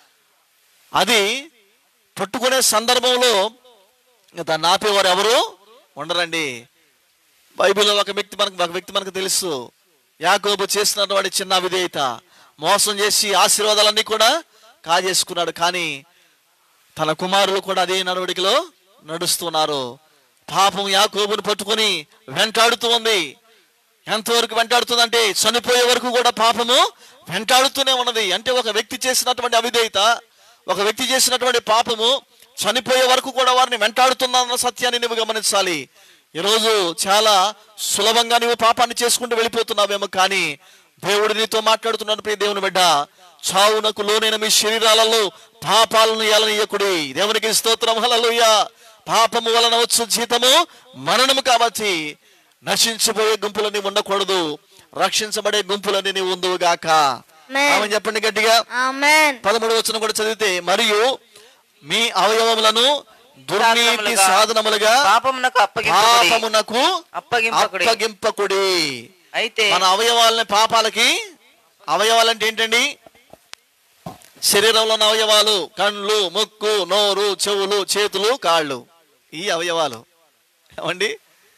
అది పట్టుకునే సందర్భంలో ఇంకా దాన్ని ఆపేవారు ఎవరు ఉండరండి బైబిల్లో ఒక వ్యక్తి మనకు ఒక వ్యక్తి మనకు తెలుసు యాకోబు చేసినటువంటి చిన్న విధేయత మోసం చేసి ఆశీర్వాదాలన్నీ కూడా కాజేసుకున్నాడు కానీ తన కుమారులు కూడా అదే నడవడికలో నడుస్తున్నారు పాపం యాకోబుని పట్టుకొని వెంటాడుతూ ఉంది ఎంతవరకు వెంటాడుతుందంటే చనిపోయే వరకు కూడా పాపము వెంటాడుతూనే ఉన్నది అంటే ఒక వ్యక్తి చేసినటువంటి అవిధేయత ఒక వ్యక్తి చేసినటువంటి పాపము చనిపోయే వరకు కూడా వారిని వెంటాడుతుందన్న సత్యాన్ని నువ్వు గమనించాలి ఈరోజు చాలా సులభంగా నువ్వు పాపాన్ని చేసుకుంటూ వెళ్ళిపోతున్నావేమో కానీ దేవుడు నీతో మాట్లాడుతున్నాడు ప్రియ దేవుని బిడ్డ చావునకు లోనైన మీ శరీరాలలో పాపాలను ఏలనీయకుడి దేవునికి స్తోత్రం హల్లెలూయా పాపము వలన వచ్చు జీతము మరణము కాబట్టి నశించిపోయే గుంపులని ఉండకూడదు రక్షించబడే గుంపులని నీవు ఉందువుగాక Amen. ఆమె చెప్పండి గట్టిగా ఆమేన్ పదమూడు వచ్చిన కూడా చదివితే మరియు మీ అవయవములను దుర్నీతి సాధనములుగా, సాధనములుగా పాపమునకు అప్పగింపకుడి పాపమునకు అప్పగింపకుడి అప్పగింపకుడి అయితే మన అవయవాలని పాపాలకి అవయవాలంటే ఏంటండి శరీరంలో ఉన్న అవయవాలు కళ్ళు ముక్కు నోరు చెవులు చేతులు కాళ్ళు ఈ అవయవాలు ఏమండి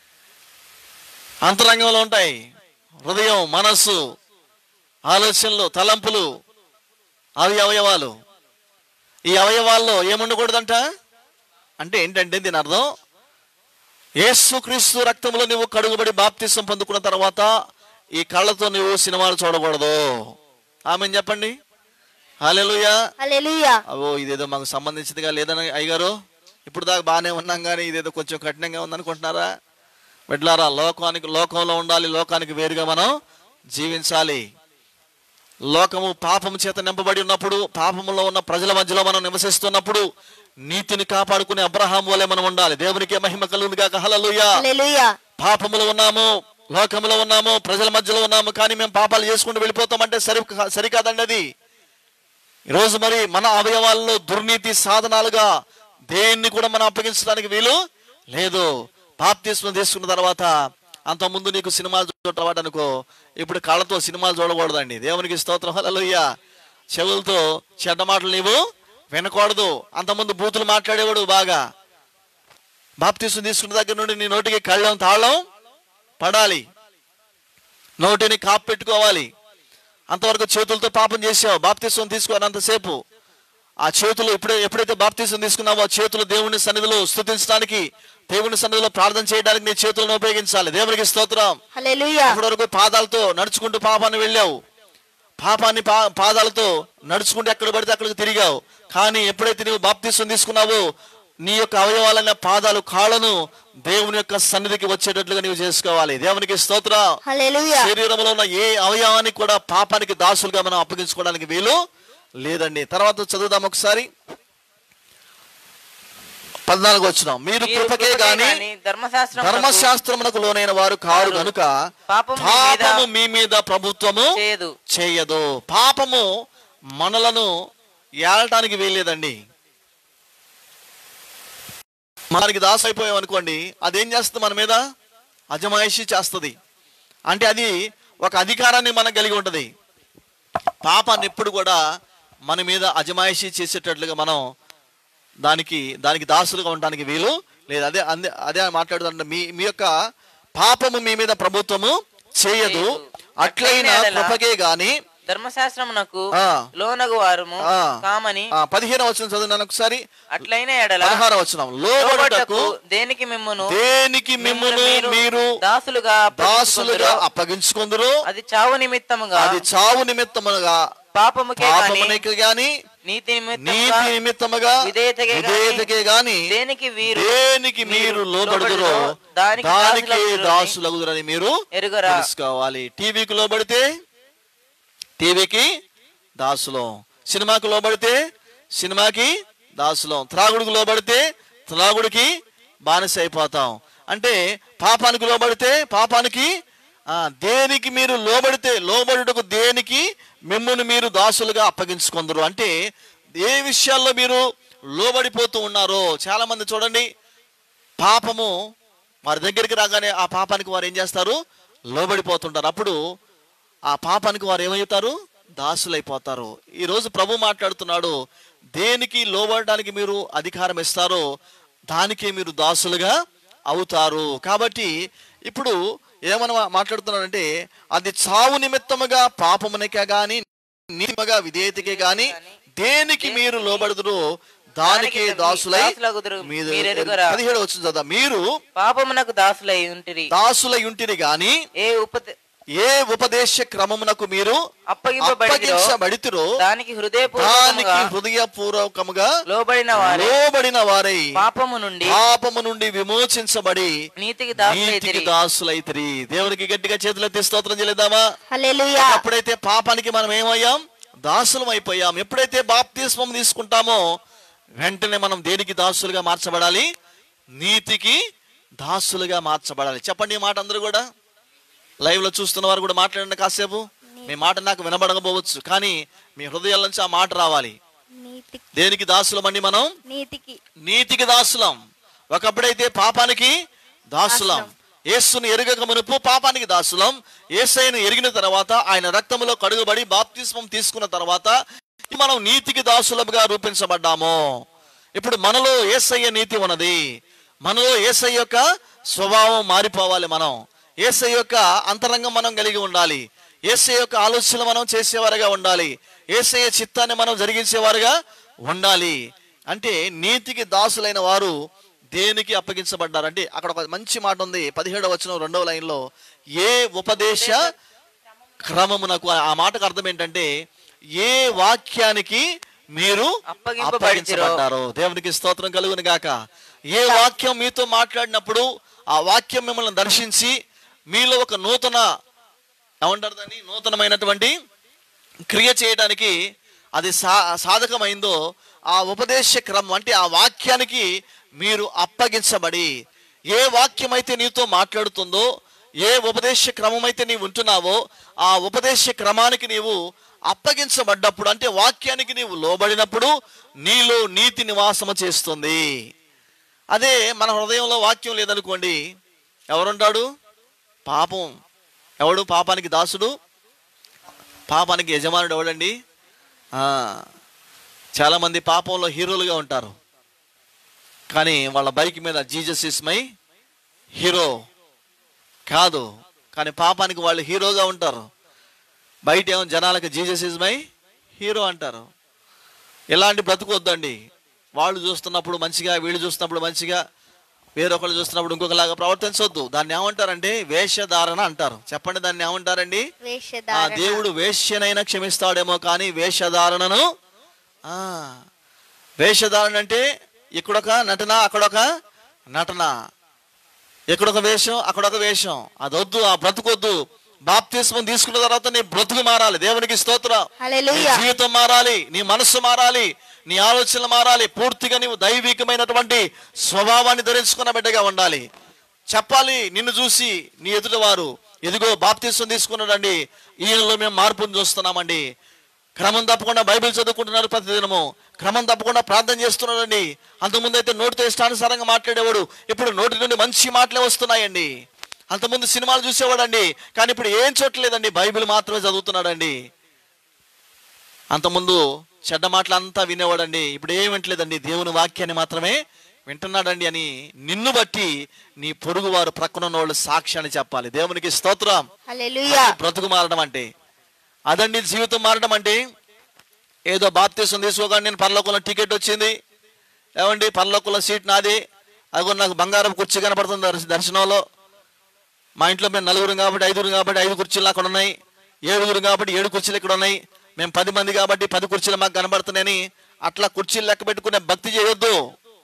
అంతరంగంలో ఉంటాయి హృదయం మనస్సు ఆలోచనలు తలంపులు అవి అవయవాలు ఈ అవయవాల్లో ఏముండకూడదంట అంటే ఏంటంటే దీని అర్థం యేసుక్రీస్తు రక్తంలో నువ్వు కడుగుబడి బాప్తిసం పొందుకున్న తర్వాత ఈ కళ్ళతో నువ్వు సినిమాలు చూడకూడదు ఆమె చెప్పండి హాలెలుయా హల్లెలూయా అవో ఇదేదో మాకు సంబంధించిందిగా లేదని అయ్యగారు ఇప్పుడు దాకా బాగానే ఉన్నాం కానీ ఇదేదో కొంచెం కఠినంగా ఉందనుకుంటున్నారా బిడ్లారా లోకానికి లోకంలో ఉండాలి లోకానికి వేరుగా మనం జీవించాలి లోకము పాపము చేత నింపబడి ఉన్నప్పుడు పాపములో ఉన్న ప్రజల మధ్యలో మనం నివసిస్తున్నప్పుడు నీతిని కాపాడుకునే అబ్రహాం వలె మనం ఉండాలి దేవునికి మహిమ కలుగును గాక హల్లెలూయా హల్లెలూయా పాపములో ఉన్నాము లోకములో ఉన్నాము ప్రజల మధ్యలో ఉన్నాము కానీ మేము పాపాలు చేసుకుంటూ వెళ్ళిపోతామంటే సరి సరికాదండి అది ఈరోజు మరి మన అవయవాల్లో దుర్నీతి సాధనాలుగా దేన్ని కూడా మనం అప్పగించడానికి వీలు లేదు బాప్తిస్మం తీసుకున్న తర్వాత అంతకుముందు నీకు సినిమాలు చూడటం అనుకో ఇప్పుడు కళ్ళతో సినిమాలు చూడకూడదండి దేవునికి స్తోత్రం హల్లెలూయ చెవులతో చెడ్డ మాటలు నీవు వినకూడదు అంతకుముందు బూతులు మాట్లాడేవాడు బాగా బాప్తిస్మం తీసుకున్న దగ్గర నుండి నీ నోటికి కళ్ళం తాళం పడాలి నోటిని కాపు పెట్టుకోవాలి అంతవరకు చేతులతో పాపం చేసావు బాప్తిస్వం తీసుకున్నంతసేపు ఆ చేతులు ఎప్పుడే ఎప్పుడైతే బాప్తిస్వం తీసుకున్నావో ఆ చేతులు దేవుని సన్నిధిలో స్తుతించడానికి దేవుని సన్నిధిలో ప్రార్థన చేయడానికి నీ చేతులను ఉపయోగించాలి దేవునికి స్తోత్రం హల్లెలూయా ఇప్పటి వరకు పాదాలతో నడుచుకుంటూ పాపాన్ని వెళ్ళావు పాపాన్ని పా పాదాలతో నడుచుకుంటూ ఎక్కడ పడితే అక్కడికి తిరిగావు కానీ ఎప్పుడైతే నువ్వు బాప్తిస్వం తీసుకున్నావో నీ యొక్క అవయవాలైన పాదాలు కాళ్ళను దేవుని యొక్క సన్నిధికి వచ్చేటట్లుగా నీవు చేసుకోవాలి దేవునికి స్తోత్రం హల్లెలూయా శరీరంలో ఉన్న ఏ అవయవానికి కూడా పాపానికి దాసులుగా మనం అప్పగించుకోవడానికి వీలు లేదండి తర్వాత చదువుదాం ఒకసారి పద్నాలుగు వచ్చిన మీరు మీరు కృపకే కృపకే గాని గాని ధర్మశాస్త్రం ధర్మశాస్త్రమునకు లోనైన వారు కారు కారు. గనుక పాపము మీ మీద పాపము మీ మీద ప్రభుత్వము చేయదు చేయదు పాపము మనలను ఏలటానికి వీల్లేదండి మనకి దాసు అయిపోయాం అనుకోండి అదేం చేస్తుంది మన మీద అజమాయిషి చేస్తుంది అంటే అది ఒక అధికారాన్ని మనం కలిగి ఉంటుంది పాపాన్ని ఎప్పుడు కూడా మన మీద అజమాయిషి చేసేటట్లుగా మనం దానికి దానికి దాసులుగా ఉండడానికి వీలు లేదు అదే అందే అదే మాట్లాడుతుంటే మీ మీ యొక్క పాపము మీ మీద ప్రభుత్వము చేయదు అట్లయినా కృపకే గాని ధర్మశాస్త్రమునకు ఆ. లోనగు వారము ఆ. కామని ఆ, పదిహేను వచ్చిన చదువున్నాను ఒకసారి అట్లైన ఎడల పదహార వచ్చిన లోబడటకు లోబడుటకు దేనికి మిమ్మును దేనికి మిమ్మును మీరు దాసులుగా దాసులుగా అప్పగించుకొందురో, అప్పగించుకుందరు అది చావు నిమిత్తముగా అది చావు నిమిత్తముగా పాపముకే గాని పాపమునికి గాని నీతి నిమిత్తముగా నీతి నిమిత్తముగా విధేయతకే గాని విధేయతకే గాని దేనికి వీరు దేనికి మీరు లోబడుదురో దానికి దానికి దాసులగుదురని దాసులగుదురని మీరు ఎరుగరా తెలుసుకోవాలి టీవీకి లోబడితే టీవీకి దాసులం సినిమాకి లోబడితే సినిమాకి దాసులం త్రాగుడికి లోబడితే త్రాగుడికి బానిస అయిపోతాం అంటే పాపానికి లోబడితే పాపానికి ఆ, దేనికి మీరు లోబడితే లోబడుటకు దేనికి మిమ్మల్ని మీరు దాసులుగా అప్పగించుకుందరు అంటే ఏ విషయాల్లో మీరు లోబడిపోతూ ఉన్నారో చాలా మంది చూడండి పాపము వారి దగ్గరికి రాగానే ఆ పాపానికి వారు ఏం చేస్తారు లోబడిపోతుంటారు అప్పుడు ఆ పాపానికి వారు ఏమవుతారు దాసులైపోతారు ఈరోజు ప్రభు మాట్లాడుతున్నాడు దేనికి లోబడడానికి మీరు అధికారం ఇస్తారో దానికే మీరు దాసులుగా అవుతారు కాబట్టి ఇప్పుడు ఏమని మాట్లాడుతున్నాడంటే అది చావు నిమిత్తముగా పాపమునికే గాని నీతిమగా విధేయతకే గాని దేనికి మీరు లోబడుదురో దానికే దానికి దాసులై దాసులగుదురు. మీరు మీరెరుగరా? పదిహేడు వచ్చింది కదా మీరు పాపమునకు దాసులై ఉంటిరి దాసులై ఉంటిరి గాని ఏ ఉప ఏ ఉపదేశ క్రమమునకు మీరు అప్పగింపబడిరో అప్పగించబడితిరో దానికి దానికి హృదయపూర్వకముగా హృదయపూర్వకముగా లోబడిన వారే లోబడిన వారై పాపము నుండి పాపము నుండి విమోచించబడి నీతికి నీతికి దాసులైతిరి దాసులైతిరి దేవునికి గట్టిగా చేతులెత్తి స్తోత్రం చెల్లిద్దామా హల్లెలూయా ఎప్పుడైతే పాపానికి మనం ఏమయ్యాం దాసులం అయిపోయాం ఎప్పుడైతే బాప్తిస్మం తీసుకుంటామో వెంటనే మనం దేనికి దాసులుగా మార్చబడాలి నీతికి దాసులుగా మార్చబడాలి చెప్పండి ఈ మాట అందరూ కూడా లైవ్ లో చూస్తున్న వారు కూడా మాట్లాడండి కాసేపు మీ మాట నాకు వినబడకపోవచ్చు కానీ మీ హృదయాల నుంచి ఆ మాట రావాలి నీతి దేనికి దాసులమండి మనం నీతికి నీతికి దాసులం ఒకప్పుడైతే పాపానికి దాసులం యేసుని ఎరుగక మునుపు పాపానికి దాసులం యేసయ్యను ఎరిగిన తర్వాత ఆయన రక్తములో కడుగుబడి బాప్తిస్మం తీసుకున్న తర్వాత మనం నీతికి దాసులముగా రూపించబడ్డాము ఇప్పుడు మనలో ఏసయ్య నీతి ఉన్నది మనలో ఏసయ్య యొక్క స్వభావం మారిపోవాలి మనం ఏసయ్య యొక్క అంతరంగం మనం కలిగి ఉండాలి ఏసయ్య యొక్క ఆలోచనలు మనం చేసేవారుగా ఉండాలి ఏసయ్య చిత్తాన్ని మనం జరిగించేవారుగా ఉండాలి అంటే నీతికి దాసులైన వారు దేనికి అప్పగించబడ్డారు అంటే అక్కడ ఒక మంచి మాట ఉంది పదిహేడవ వచనం రెండవ లైన్లో ఏ ఉపదేశ క్రమమునకు ఆ మాటకు అర్థం ఏంటంటే ఏ వాక్యానికి మీరు అప్పగింపబడితిరో. అప్పగించబడ్డారు దేవునికి స్తోత్రం కలుగును గాక ఏ వాక్యం మీతో మాట్లాడినప్పుడు ఆ వాక్యం మిమ్మల్ని దర్శించి మీలో ఒక నూతన ఏమంటారు దాన్ని నూతనమైనటువంటి క్రియ చేయడానికి అది సా సాధకమైందో ఆ ఉపదేశ క్రమం అంటే ఆ వాక్యానికి మీరు అప్పగించబడి ఏ వాక్యం అయితే నీతో మాట్లాడుతుందో ఏ ఉపదేశ క్రమం అయితే నీవు ఉంటున్నావో ఆ ఉపదేశ క్రమానికి నీవు అప్పగించబడ్డప్పుడు అంటే వాక్యానికి నీవు లోబడినప్పుడు నీలో నీతి నివాసము చేస్తుంది అదే మన హృదయంలో వాక్యం లేదనుకోండి ఎవరుంటాడు పాపం ఎవడు పాపానికి దాసుడు పాపానికి యజమానుడు ఎవడండి ఆ, చాలామంది పాపంలో హీరోలుగా ఉంటారు కానీ వాళ్ళ బైక్ మీద జీజస్ ఇస్ మై హీరో కాదు కానీ పాపానికి వాళ్ళు హీరోగా ఉంటారు బయట ఏమో జనాలకు జీజస్ ఇస్ మై హీరో అంటారు ఇలాంటి బ్రతుకొద్దండి వాళ్ళు చూస్తున్నప్పుడు మంచిగా వీళ్ళు చూస్తున్నప్పుడు మంచిగా వేరొకళ్ళు చూస్తున్నప్పుడు ఇంకొకలాగా ప్రవర్తించవద్దు దాన్ని ఏమంటారంటే వేషధారణ అంటారు చెప్పండి దాన్ని ఏమంటారండి ఆ వేషధారణ దేవుడు వేష్యనైనా క్షమిస్తాడేమో కానీ వేషధారణను ఆ వేషధారణ అంటే ఇక్కడొక నటన అక్కడొక నటన ఇక్కడొక వేషం అక్కడొక వేషం అదొద్దు ఆ బ్రతుకొద్దు బాప్తిస్మం తీసుకున్న తర్వాత నీ బ్రతుకు మారాలి దేవునికి స్తోత్రం నీ హల్లెలూయా జీవితం మారాలి నీ మనస్సు మారాలి నీ ఆలోచనలు మారాలి పూర్తిగా నీవు దైవికమైనటువంటి స్వభావాన్ని ధరించుకున్న బిడ్డగా ఉండాలి చెప్పాలి నిన్ను చూసి నీ ఎదుటి వారు ఎదిగో బాప్తీసం తీసుకున్నాడండి ఈయనలో మేము మార్పును చూస్తున్నామండి క్రమం తప్పకుండా బైబిల్ చదువుకుంటున్నారు ప్రతిదినము క్రమం తప్పకుండా ప్రార్థన చేస్తున్నాడండి అంతకుముందు అయితే నోటితో ఇష్టానుసారంగా మాట్లాడేవాడు ఇప్పుడు నోటి నుండి మంచి మాటలే వస్తున్నాయండి అంతకుముందు సినిమాలు చూసేవాడండి కానీ ఇప్పుడు ఏం చూడలేదండి బైబిల్ మాత్రమే చదువుతున్నాడండి అంతకుముందు చెడ్డ మాటలు అంతా వినేవాడండి ఇప్పుడు ఏం వింటలేదండి దేవుని వాక్యాన్ని మాత్రమే వింటున్నాడండి అని నిన్ను బట్టి నీ పొరుగు వారు ప్రక్కన ఉన్న వాళ్ళు సాక్ష్యాన్ని చెప్పాలి దేవునికి స్తోత్రం హల్లెలూయా అది బ్రతుకు మారడం అంటే అదండి జీవితం మారడం అంటే ఏదో బాప్తీసం తీసుకోగానే నేను పరలోకంలో టికెట్ వచ్చింది ఏమండి పరలోకంలో సీట్ నాది అదిగో నాకు బంగారం కుర్చీ కనపడుతుంది దర్శ- దర్శనంలో మా ఇంట్లో మేము నలుగురు కాబట్టి ఐదుగురు కాబట్టి ఐదు కుర్చీలు అక్కడ ఉన్నాయి ఏడుగురు కాబట్టి ఏడు కుర్చీలు ఇక్కడ ఉన్నాయి మేము పది మంది కాబట్టి పది కుర్చీలు మాకు కనబడుతున్నాయని అట్లా కుర్చీలు లెక్క పెట్టుకునే భక్తి చేయొద్దు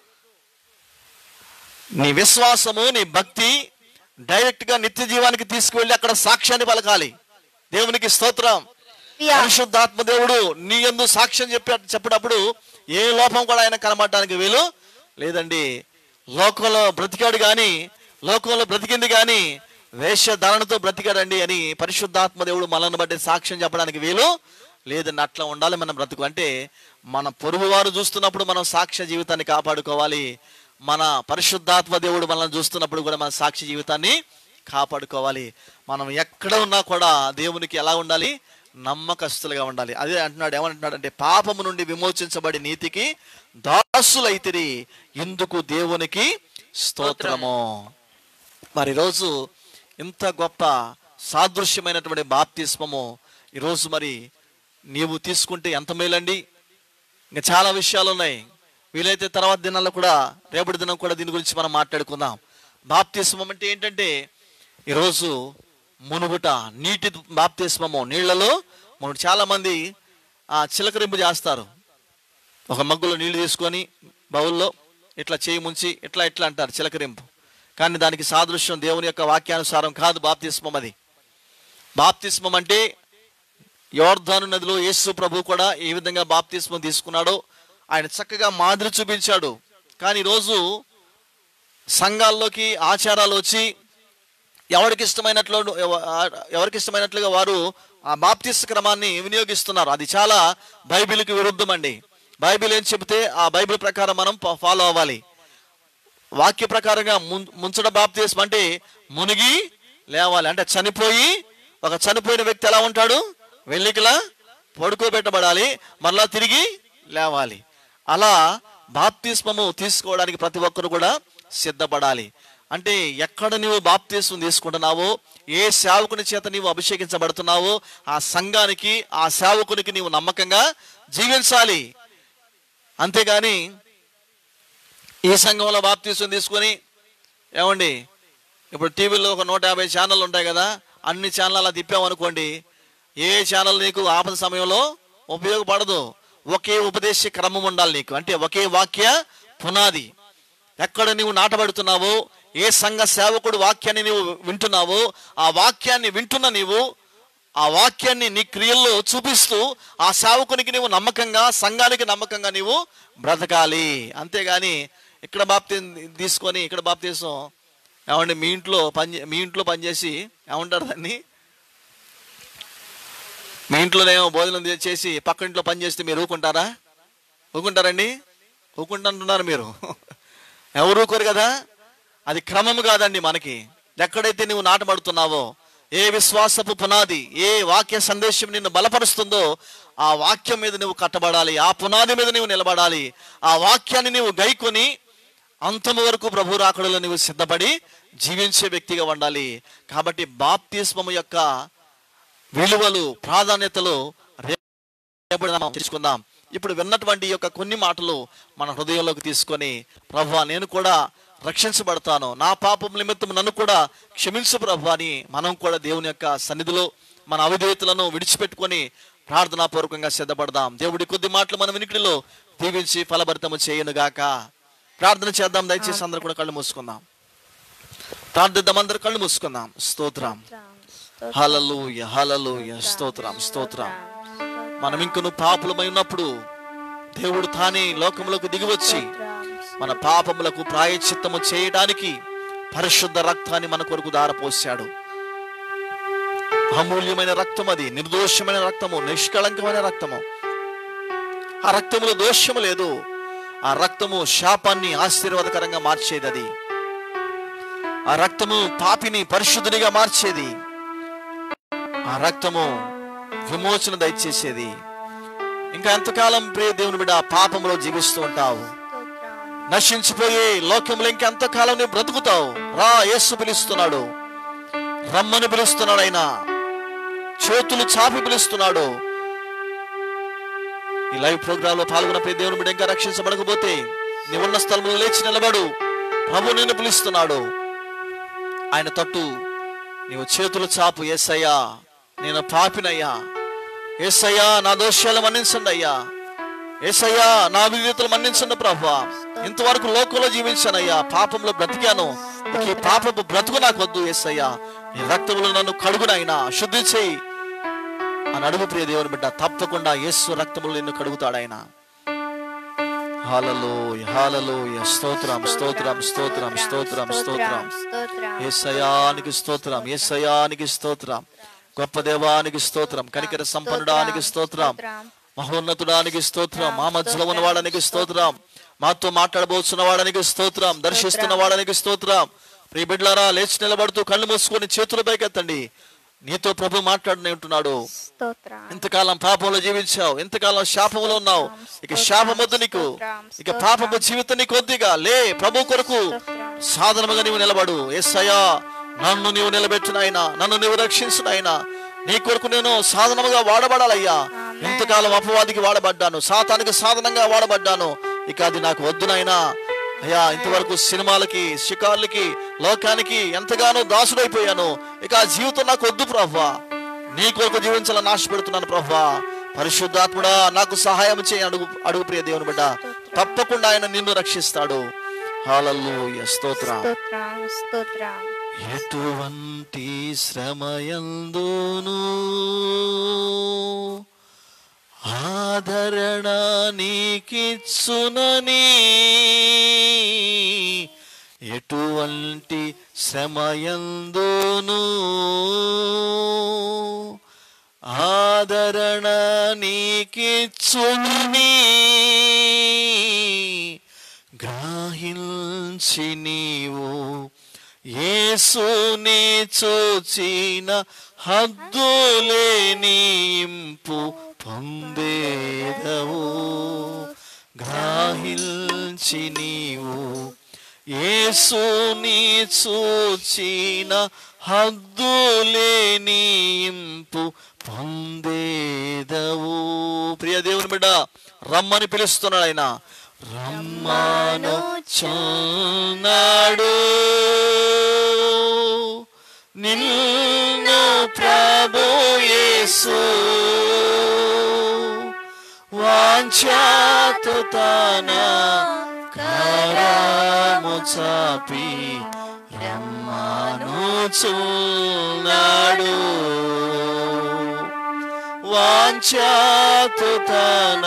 నీ విశ్వాసము నీ భక్తి డైరెక్ట్ గా నిత్య జీవానికి తీసుకువెళ్ళి అక్కడ సాక్ష్యాన్ని పలకాలి దేవునికి స్తోత్రం హల్లెలూయా పరిశుద్ధాత్మ దేవుడు నీ యందు సాక్ష్యం చెప్పే చెప్పినప్పుడు ఏ లోపం కూడా ఆయన కనబడటానికి వీలు లేదండి లోకంలో బ్రతికాడు కానీ లోకంలో బ్రతికింది కానీ వేషధారణతో బ్రతికాడండి అని పరిశుద్ధాత్మ దేవుడు మనల్ని బట్టి సాక్ష్యం చెప్పడానికి వీలు లేదండి అట్లా ఉండాలి మన బ్రతుకు అంటే మన పొరుగు వారు చూస్తున్నప్పుడు మనం సాక్ష్య జీవితాన్ని కాపాడుకోవాలి మన పరిశుద్ధాత్మ దేవుడు మనల్ని చూస్తున్నప్పుడు కూడా మన సాక్షి జీవితాన్ని కాపాడుకోవాలి మనం ఎక్కడ ఉన్నా కూడా దేవునికి ఎలా ఉండాలి నమ్మకస్తులుగా ఉండాలి అదే అంటున్నాడు ఏమంటున్నాడు అంటే పాపము నుండి విమోచించబడి నీతికి దాసులైతిరి ఇందుకు దేవునికి స్తోత్రము మరి ఈరోజు ఇంత గొప్ప సాదృశ్యమైనటువంటి బాప్తిస్మము ఈరోజు మరి నీవు తీసుకుంటే ఎంత మేలండి ఇంకా చాలా విషయాలు ఉన్నాయి వీలైతే తర్వాత దినాల్లో కూడా రేపటి దినం కూడా దీని గురించి మనం మాట్లాడుకుందాం బాప్తిస్మం అంటే ఏంటంటే ఈరోజు మునుగుట నీటి బాప్తిస్మము నీళ్లలో మునుగు చాలా మంది ఆ చిలకరింపు చేస్తారు ఒక మగ్గులో నీళ్లు తీసుకొని బౌల్లో ఇట్లా చేయి ముంచి ఇట్లా ఇట్లా అంటారు చిలకరింపు కానీ దానికి సాదృశ్యం దేవుని యొక్క వాక్యానుసారం కాదు బాప్తిస్మం అది బాప్తిస్మం అంటే యోర్ధాను నదిలో యేసు ప్రభు కూడా ఏ విధంగా బాప్తిస్మం తీసుకున్నాడో ఆయన చక్కగా మాదిరి చూపించాడు కానీ ఈరోజు సంఘాల్లోకి ఆచారాలు వచ్చి ఎవరికి ఇష్టమైనట్లు ఎవ- ఎవరికి ఇష్టమైనట్లుగా వారు ఆ బాప్తిస్ క్రమాన్ని వినియోగిస్తున్నారు అది చాలా బైబిల్కి విరుద్ధం అండి బైబిల్ ఏం చెబితే ఆ బైబిల్ ప్రకారం మనం ప- ఫాలో అవ్వాలి వాక్య ప్రకారంగా ముం- ముంచడం బాప్తిస్మం అంటే మునిగి లేవాలి అంటే చనిపోయి ఒక చనిపోయిన వ్యక్తి ఎలా ఉంటాడు వెల్లికలా పడుకోబెట్టబడాలి మరలా తిరిగి లేవాలి అలా బాప్తిస్మము తీసుకోవడానికి ప్రతి ఒక్కరు కూడా సిద్ధపడాలి అంటే ఎక్కడ నీవు బాప్తిస్మం తీసుకుంటున్నావో ఏ సేవకుని చేత నీవు అభిషేకించబడుతున్నావో ఆ సంఘానికి ఆ సేవకునికి నీవు నమ్మకంగా జీవించాలి అంతేగాని ఈ సంఘంలో బాప్తీసం తీసుకొని ఏమండి ఇప్పుడు టీవీలో ఒక నూట యాభై ఛానళ్ళు ఉంటాయి కదా అన్ని ఛానల్ అలా తిప్పామనుకోండి ఏ ఛానల్ నీకు ఆపద సమయంలో ఉపయోగపడదు ఒకే ఉపదేశ క్రమం ఉండాలి నీకు అంటే ఒకే వాక్య పునాది ఎక్కడ నీవు నాటబడుతున్నావో ఏ సంఘ సేవకుడు వాక్యాన్ని నీవు వింటున్నావో ఆ వాక్యాన్ని వింటున్న నీవు ఆ వాక్యాన్ని నీ క్రియల్లో చూపిస్తూ ఆ సేవకునికి నీవు నమ్మకంగా సంఘానికి నమ్మకంగా నీవు బ్రతకాలి అంతేగాని ఇక్కడ బాప్తి తీసుకొని ఇక్కడ బాప్తీసం ఏమండి మీ ఇంట్లో పని చే- మీ ఇంట్లో పనిచేసి ఏమంటారు దాన్ని మీ ఇంట్లోనేమో భోజనం చే- చేసి పక్క ఇంట్లో పని చేస్తే మీరు ఊకుంటారా ఊకుంటారండి ఊకుంటుంటున్నారు మీరు ఎవరు ఊకోరు కదా అది క్రమము కాదండి మనకి ఎక్కడైతే నువ్వు నాటబడుతున్నావో ఏ విశ్వాసపు పునాది ఏ వాక్య సందేశం నిన్ను బలపరుస్తుందో ఆ వాక్యం మీద నువ్వు కట్టబడాలి ఆ పునాది మీద నువ్వు నిలబడాలి ఆ వాక్యాన్ని నువ్వు గైకొని అంతము వరకు ప్రభు రాకడలో నువ్వు సిద్ధపడి జీవించే వ్యక్తిగా ఉండాలి కాబట్టి బాప్తిస్మము యొక్క విలువలు ప్రాధాన్యతలు రేపటి మనం తెలుసుకుందాం ఇప్పుడు విన్నటువంటి ఈ యొక్క కొన్ని మాటలు మన హృదయంలోకి తీసుకొని ప్రభా నేను కూడా రక్షించబడతాను నా పాపం నిమిత్తం నన్ను కూడా క్షమించు ప్రభు అని మనం కూడా దేవుని యొక్క సన్నిధిలో మన అవిధేయతలను విడిచిపెట్టుకొని ప్రార్థనాపూర్వకంగా సిద్ధపడదాం దేవుడి కొద్ది మాటలు మన వినికిడిలో దీవించి ఫలభరితము చేయనుగాక ప్రార్థన చేద్దాం దయచేసి అందరూ కూడా కళ్ళు మూసుకుందాం ప్రార్థిద్దాం అందరూ కళ్ళు మూసుకుందాం స్తోత్రం హలలుయ హలలుయ స్తోత్రం స్తోత్రం మనం ఇంకను పాపులమై ఉన్నప్పుడు దేవుడు తానే లోకములకు దిగివచ్చి మన పాపములకు ప్రాయశ్చిత్తము చేయడానికి పరిశుద్ధ రక్తాన్ని మన కొరకు దారపోశాడు అమూల్యమైన రక్తం అది నిర్దోషమైన రక్తము నిష్కళంకమైన రక్తము ఆ రక్తములో దోషము లేదు ఆ రక్తము శాపాన్ని ఆశీర్వాదకరంగా మార్చేది అది ఆ రక్తము పాపిని పరిశుద్ధునిగా మార్చేది ఆ రక్తము విమోచన దయచేసేది ఇంకా ఎంతకాలం ప్రియ దేవుని బిడ్డ పాపంలో జీవిస్తూ ఉంటావు నశించిపోయే లోకంలో ఇంకెంతకాలం నువ్వు బ్రతుకుతావు రా యేసు పిలుస్తున్నాడు రమ్మని పిలుస్తున్నాడు ఆయన చేతులు చాపి పిలుస్తున్నాడు ఈ లైవ్ ప్రోగ్రామ్ లో పాల్గొన్న ప్రతి దేవుని బిడ్డ ఇంకా రక్షించబడకపోతే నీవున్న స్థలంలో లేచి నిలబడు ప్రభు నిన్ను పిలుస్తున్నాడు ఆయన తట్టు నీవు చేతులు చాపు ఏసయ్యా నేను పాపినయ్యా ఏసయ్యా నా దోషాలు మన్నించండి అయ్యా ఏసయ్యా నా విధేతలు మన్నించండి ప్రభా ఇంతవరకు లోకంలో జీవించానయ్యా పాపంలో బ్రతికాను ఇక ఈ పాపపు బ్రతుకు నాకు వద్దు ఏసయ్యా నీ రక్తములు నన్ను కడుగునైనా శుద్ధి చేయి అని అడుగు ప్రియ దేవుని బిడ్డ తప్పకుండా యేసు రక్తములు నిన్ను కడుగుతాడు ఆయన హాలలో హాలలో స్తోత్రం స్తోత్రం స్తోత్రం స్తోత్రం స్తోత్రం ఏసయానికి స్తోత్రం ఏసయానికి స్తోత్రం గొప్ప దేవానికి స్తోత్రం కనికర సంపన్నుడానికి స్తోత్రం మహోన్నతుడానికి స్తోత్రం మా మధ్యలో ఉన్న వాడానికి స్తోత్రం మాతో మాట్లాడబోతున్న వాడానికి స్తోత్రం దర్శిస్తున్న వాడానికి స్తోత్రం ప్రియ బిడ్డలారా లేచి నిలబడుతూ కళ్ళు మూసుకొని చేతుల పైకెత్తండి నీతో ప్రభు మాట్లాడనే ఉంటున్నాడు స్తోత్రం ఇంతకాలం పాపంలో జీవించావు ఇంతకాలం శాపంలో ఉన్నావు ఇక శాపం వద్దు నీకు ఇక పాపపు జీవితం నీకు వద్దిగా లే ప్రభు కొరకు సాధనముగా నీవు నిలబడు ఎస్సయ్యా నన్ను నీవు నిలబెట్టిన నన్ను నీవు రక్షించిన ఆయన నీ కొరకు నేను సాధనముగా వాడబడాలయ్యా ఇంతకాలం అపవాదికి వాడబడ్డాను సాతానికి సాధనంగా వాడబడ్డాను ఇక అది నాకు వద్దు నాయనా అయ్యా ఇంతవరకు సినిమాలకి షికార్లకి లోకానికి ఎంతగానో దాసుడైపోయాను ఇక ఆ జీవితం నాకు వద్దు ప్రభా నీ కొరకు జీవించాలని ఆశపెడుతున్నాను ప్రభా పరిశుద్ధాత్ముడా నాకు సహాయం చేయి అడుగు అడుగు ప్రియ దేవుని బిడ్డ తప్పకుండా ఆయన నిన్ను రక్షిస్తాడు హాలల్లు స్తోత్రం స్తోత్రం స్తోత్రం ఎటువంటి శ్రమయందును ఆదరణ నీకిచ్చునని ఎటువంటి శ్రమయందును ఆదరణ నీకిచ్చునని గ్రహించి నీవు యేసుని చూచిన హద్దులేనింపు పొందేదవు గ్రహించి నీవు యేసుని చూచిన హద్దులేనింపు పొందేదవు ప్రియ దేవుని బిడ్డ రమ్మని పిలుస్తున్నాడు ఆయన రమ్మను చున్నాడు నిన్ను ప్రభు యేసు వాంఛాతు తన కరము చాపి రమ్మను చున్నాడు వాంఛాతు తన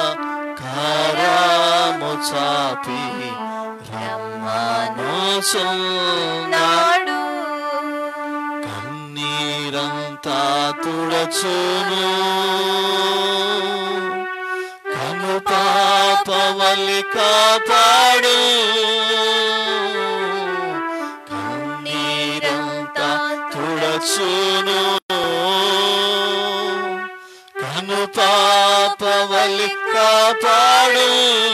కరము చాపి రమ్మను చున్నాడు నాడు కన్నీరు కన్నీరంతా తుడచును కను పాపవల్లి కాపాడు కన్నీరంతా తుడచును కను పాపవల్లి కాపాడు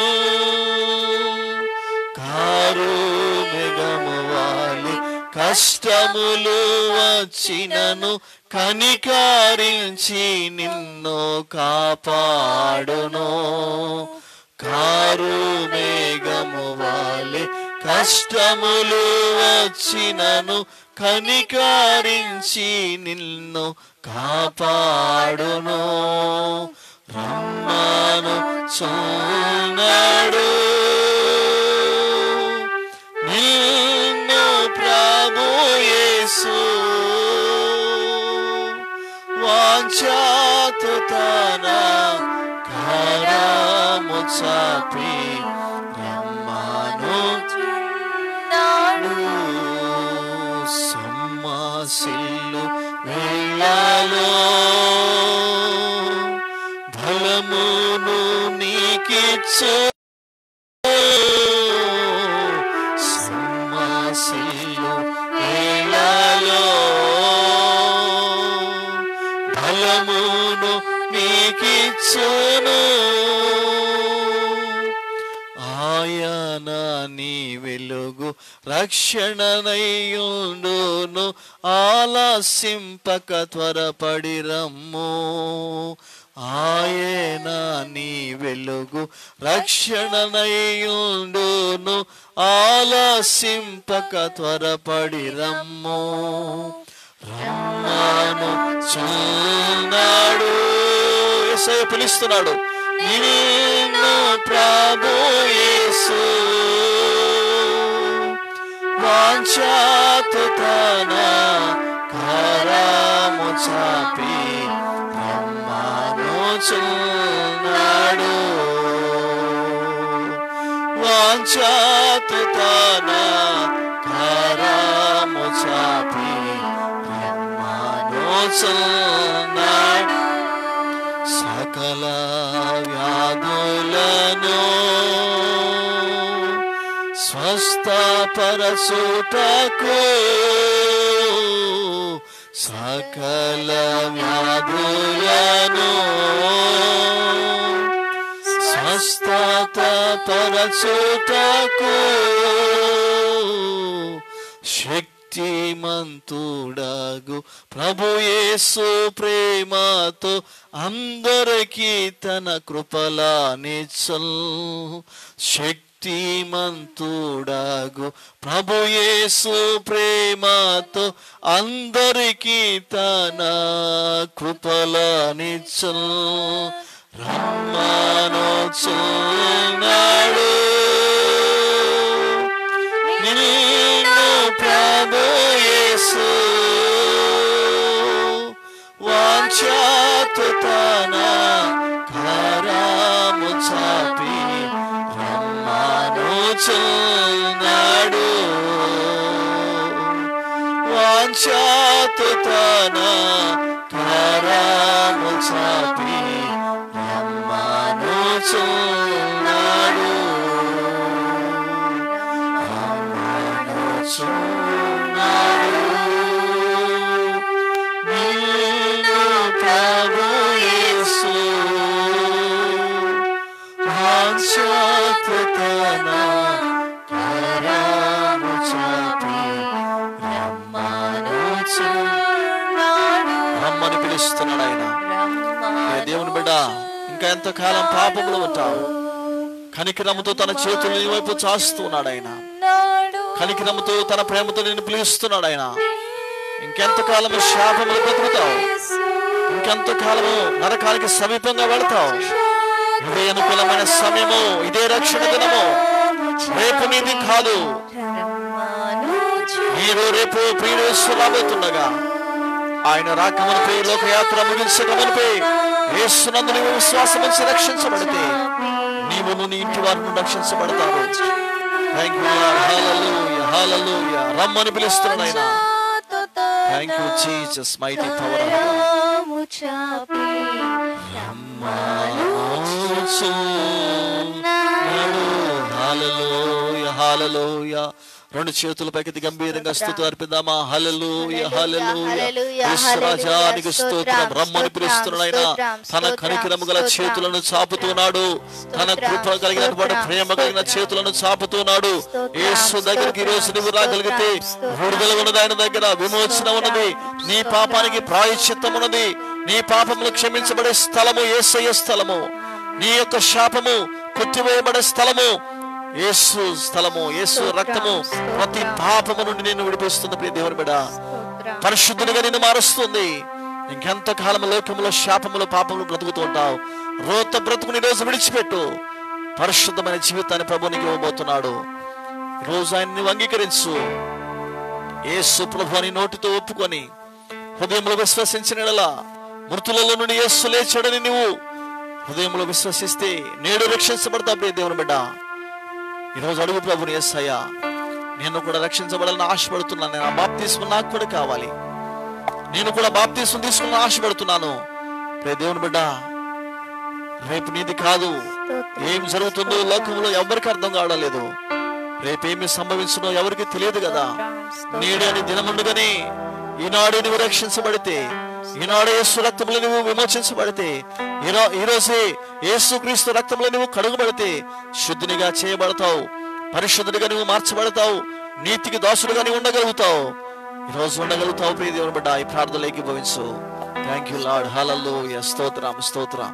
కారు మెగము వాలి కష్టములు వచ్చినను కనికారించి నిన్ను కాపాడును కారు మేఘము వాలి కష్టములు వచ్చినను కనికారించి నిన్ను కాపాడును రమ్మను చూనాడు నిన్ను ప్రభు యేసు వాంఛాతు తన కరము చాపి రమ్మను సమ్మాసిల్లు వెళ్ళాలో బలమును నీకిచ్చు సమ్మాసిల్లు వెళ్ళాలో బలమును నీకిచ్చును ఆయన నీ వెలుగు రక్షణనయ్యుండును ఆలసింపక త్వరపడి రమ్ము ఆయన నీ వెలుగు రక్షణనయ్యుండును ఆలసింపక త్వరపడి రమ్ము రమ్మను చూనాడు యేసయ్య పిలుస్తున్నాడు నిన్ను ప్రభు యేసు వాంఛాతు తన కరము చాపి రమ్మను చూనాడు వాంఛాతు తన కరము చాపి రమ్మను చూనాడు సకల వ్యాధులను స్వస్థపరచుటకు సకల వ్యాధులను స్వస్థత పరచుటకు శక్తిమంతుడగు ప్రభు యేసు ప్రేమతో అందరికీ తన కృపలా నిచ్చల్ శక్తిమంతుడగు ప్రభు యేసు ప్రేమతో అందరికీ తన కృపలా నిచ్చల్ రమ్మను చూనాడు నిన్ను ప్రభు యేసు వాంఛాతు తన కరము చాపి రమ్మను చూనాడు వాంఛాతు తన కరము చాపి రమ్మను చూనాడు చూనాడు నిన్ను ప్రభు యేసు వాంఛాతు తన కరము చాపి రమ్మను చూనాడు రమ్మని పిలుస్తున్నాడు ఆయన ఏ దేవుని బిడ్డ ఇంకా ఎంతకాలం పాపములు ఉంటావు కనికిరముతో తన చేతులు నీ వైపు చాస్తున్నాడు ఆయన కనికిరముతో తన ప్రేమతో నేను పిలుస్తున్నాడు ఆయన ఇంకెంతకాలము శాపములు బ్రతుకుతావు ఇంకెంతకాలము నరకానికి సమీపంగా వెళతావు ఇదే అనుకూలమైన సమయము ఇదే రక్షణ దినము రేపు నీది కాదు మీరు రేపు ప్రియుడు రాబోతుండగా ఆయన రాకమునిపై లోకయాత్ర ముగించకమునిపై యేసునందు నీవు విశ్వాసం ఉంచి రక్షించబడితే నీవు నీ ఇంటి వారిని రక్షించబడతావు థ్యాంక్ యూ హల్లెలూయా హల్లెలూయా రమ్మని పిలుస్తున్నాడు ఆయన thank you Jesus mighty power కరము చాపి హాలలోయ హాలలోయ రెండు చేతుల పైకి గంభీరంగా స్థుతి అర్పిద్దామా హల్లెలూయ హల్లెలూయ హల్లెలూయా, యేసు రాజానికి హల్లెలూయా, స్తోత్రం రమ్మని స్తోత్రం, పిలుస్తున్నాడు ఆయన స్తోత్రం, తన స్తోత్రం, కనికరము గల స్తోత్రం. చేతులను చాపుతున్నాడు తన స్తోత్రం, కృప కలిగినటువంటి స్తోత్రం, ప్రేమ కలిగిన స్తోత్రం. చేతులను చాపుతున్నాడు స్తోత్రం, యేసు దగ్గరికి ఈ రోజు నువ్వు రాగలిగితే స్తోత్రం, విడుదల ఉన్నది ఆయన దగ్గర విమోచన ఉన్నది నీ స్తోత్రం. పాపానికి ప్రాయశ్చిత్తం ఉన్నది నీ పాపములు క్షమించబడే స్థలము యేసయ్య స్థలము నీ యొక్క శాపము కొట్టివేయబడే స్థలము యేసు స్థలము యేసు స్తోత్రం, రక్తము స్తోత్రం. ప్రతి పాపము నుండి నేను విడిపిస్తుంది ప్రియ దేవుని బిడ్డ స్తోత్రం పరిశుద్ధునిగా నిన్ను మారుస్తుంది ఇంకెంత కాలం లోకములో శాపములు పాపములు బ్రతుకుతూ ఉంటావు రోత బ్రతుకుని ఈ రోజు విడిచిపెట్టు పరిశుద్ధమైన జీవితాన్ని ప్రభునికి ఇవ్వబోతున్నాడు ఈ రోజు ఆయన నువ్వు అంగీకరించు యేసు ప్రభు అని నోటితో ఒప్పుకొని హృదయంలో విశ్వసించిన యెడల మృతులలో నుండి యేసు లేచాడని నువ్వు హృదయంలో విశ్వసిస్తే నేడు రక్షించబడతావు ప్రియ దేవుని బిడ్డ ఈరోజు అడుగు ప్రభుని యేసయ్యా నేను కూడా రక్షించబడాలని ఆశపడుతున్నాను నేను ఆ బాప్తీస్మ నాకు కూడా కావాలి నేను కూడా బాప్తీస్మ తీసుకుని ఆశపడుతున్నాను ప్రియ దేవుని బిడ్డ రేపు నీది కాదు ఏం జరుగుతుందో లోకంలో ఎవరికి అర్థం కావడం లేదు రేపు ఏమి సంభవించునో ఎవరికి తెలియదు కదా నేడు అని దినముండుగానే ఈనాడు నువ్వు రక్షించబడితే ఈనాడు యేసు రక్తంలో నువ్వు విమోచించబడితే ఈరో- ఈ రోజే యేసు క్రీస్తు రక్తంలో నువ్వు కడుగుబడితే శుద్ధినిగా చేయబడతావు పరిశుద్ధుడిగా నువ్వు మార్చబడతావు నీతికి దాసుడుగా నువ్వు ఉండగలుగుతావు ఈ రోజు ఉండగలుగుతావు ప్రియ దేవుని బిడ్డ ఈ ప్రార్థనలోకి భవించు థ్యాంక్ యూ లార్డ్ హలల్లో స్తోత్రం స్తోత్రం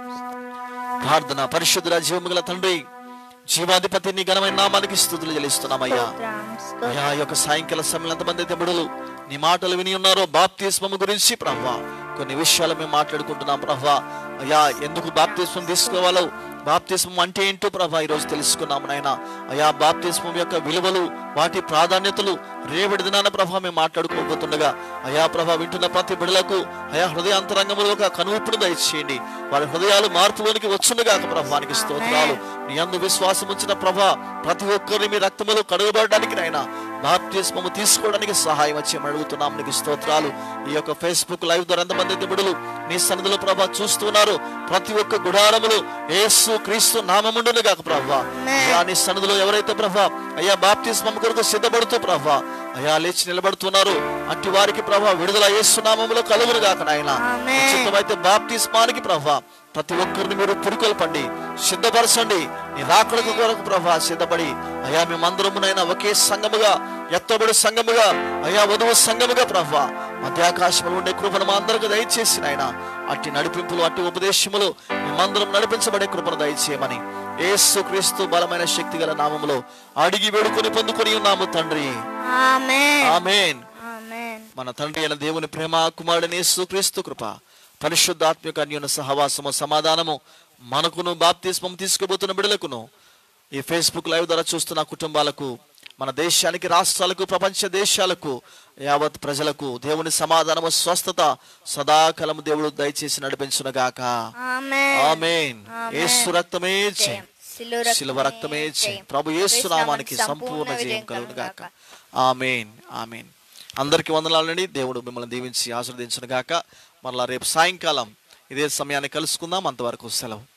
ప్రార్థన పరిశుద్ధుల జీవము గల తండ్రి జీవాధిపతి నీ ఘనమైన నామానికి స్థుతులు చెల్లిస్తున్నామయ్యా స్తోత్రం స్తోత్రం అయ్యా ఈ యొక్క సాయంకాల సమయంలో ఎంతమంది అయితే బిడ్డలు నీ మాటలు విని ఉన్నారో బాప్తిస్మము గురించి ప్రభా కొన్ని విషయాలు మేము మాట్లాడుకుంటున్నాం ప్రభా అయ్యా ఎందుకు బాప్తిస్మం తీసుకోవాలో బాప్తిస్మం అంటే ఏంటో ప్రభా ఈరోజు తెలుసుకున్నాము నాయన అయ్యా బాప్తిస్మం యొక్క విలువలు వాటి ప్రాధాన్యతలు రేవడి దినాన ప్రభా మేము మాట్లాడుకోబోతుండగా అయా ప్రభా వింటున్న ప్రతి బిడలకు అయా హృదయ అంతరంగంలో ఒక కనువిప్పును దయచేయండి వారి హృదయాలు మార్పులోనికి వచ్చుండగా ప్రభానికి స్తోత్రాలు నీ అందు విశ్వాసం ఉంచిన ప్రభా ప్రతి ఒక్కరిని మీ రక్తములో కడుగబడడానికి నాయన బాప్తిస్మము తీసుకోవడానికి సహాయం వచ్చి అడుగుతున్నాం నీకు స్తోత్రాలు ఈ యొక్క ఫేస్బుక్ లైవ్ ద్వారా ఎంతమంది అయితే బిడ్డలు నీ సన్నిధిలో ప్రభా చూస్తున్నారు ప్రతి ఒక్క గుడారములు యేసు క్రీస్తు నామముండును గాక ప్రభా అయ్యా నీ సన్నిధిలో ఎవరైతే ప్రభా అయ్యా బాప్తిస్మం కొరకు సిద్ధపడుతూ ప్రభా అయ్యా లేచి నిలబడుతున్నారు అట్టి వారికి ప్రభా విడుదల యేసునామములో కలుగును గాక నాయన ఆమేన్. చిత్తమైతే బాప్తిస్మానికి ప్రభా ప్రతి ఒక్కరిని మీరు పురుకొల్పండి సిద్ధపరచండి నీ రాకడకు కొరకు ప్రభా సిద్ధపడి అయ్యా మేమందరమునైనా ఒకే సంఘముగా ఎత్తబడి సంఘముగా అయ్యా వధువు సంఘముగా ప్రభా మధ్యాకాశంలో ఉండే కృపను మా అందరికి దయచేసి నాయన అట్టి నడిపింపులు అట్టి ఉపదేశములు మేమందరం నడిపించబడే కృపను దయచేయమని యేసు క్రీస్తు బలమైన శక్తి గల నామములో అడిగి వేడుకొని పొందుకొని ఉన్నాము తండ్రి ఆమేన్ ఆమేన్ ఆమేన్ మన తండ్రి అయిన దేవుని ప్రేమ కుమారుడని క్రీస్తు కృప పరిశుద్ధాత్మక అన్యోన సహవాసము సమాధానము మనకును బాప్తిస్మం తీసుకుపోతున్న బిడలకును ఈ ఫేస్బుక్ లైవ్ ద్వారా చూస్తున్న కుటుంబాలకు మన దేశానికి రాష్ట్రాలకు ప్రపంచ దేశాలకు యావత్ ప్రజలకు దేవుని సమాధానము స్వస్థత సదాకాలము దేవుడు దయచేసి నడిపించునగాక ఆమేన్ ఆమేన్ యేసు రక్తమే జయం జయం. శిలువ రక్తమే శిలువ రక్తమే జయం జయం. ప్రభు యేసు నామానికి సంపూర్ణ సంపూర్ణ జయం విజయం కలుగును గాక కలుగును ఆమేన్ ఆమేన్ అందరికి వందనాలండి దేవుడు మిమ్మల్ని దీవించి ఆశీర్వదించును గాక మరలా రేపు సాయంకాలం ఇదే సమయాన్ని కలుసుకుందాం అంతవరకు సెలవు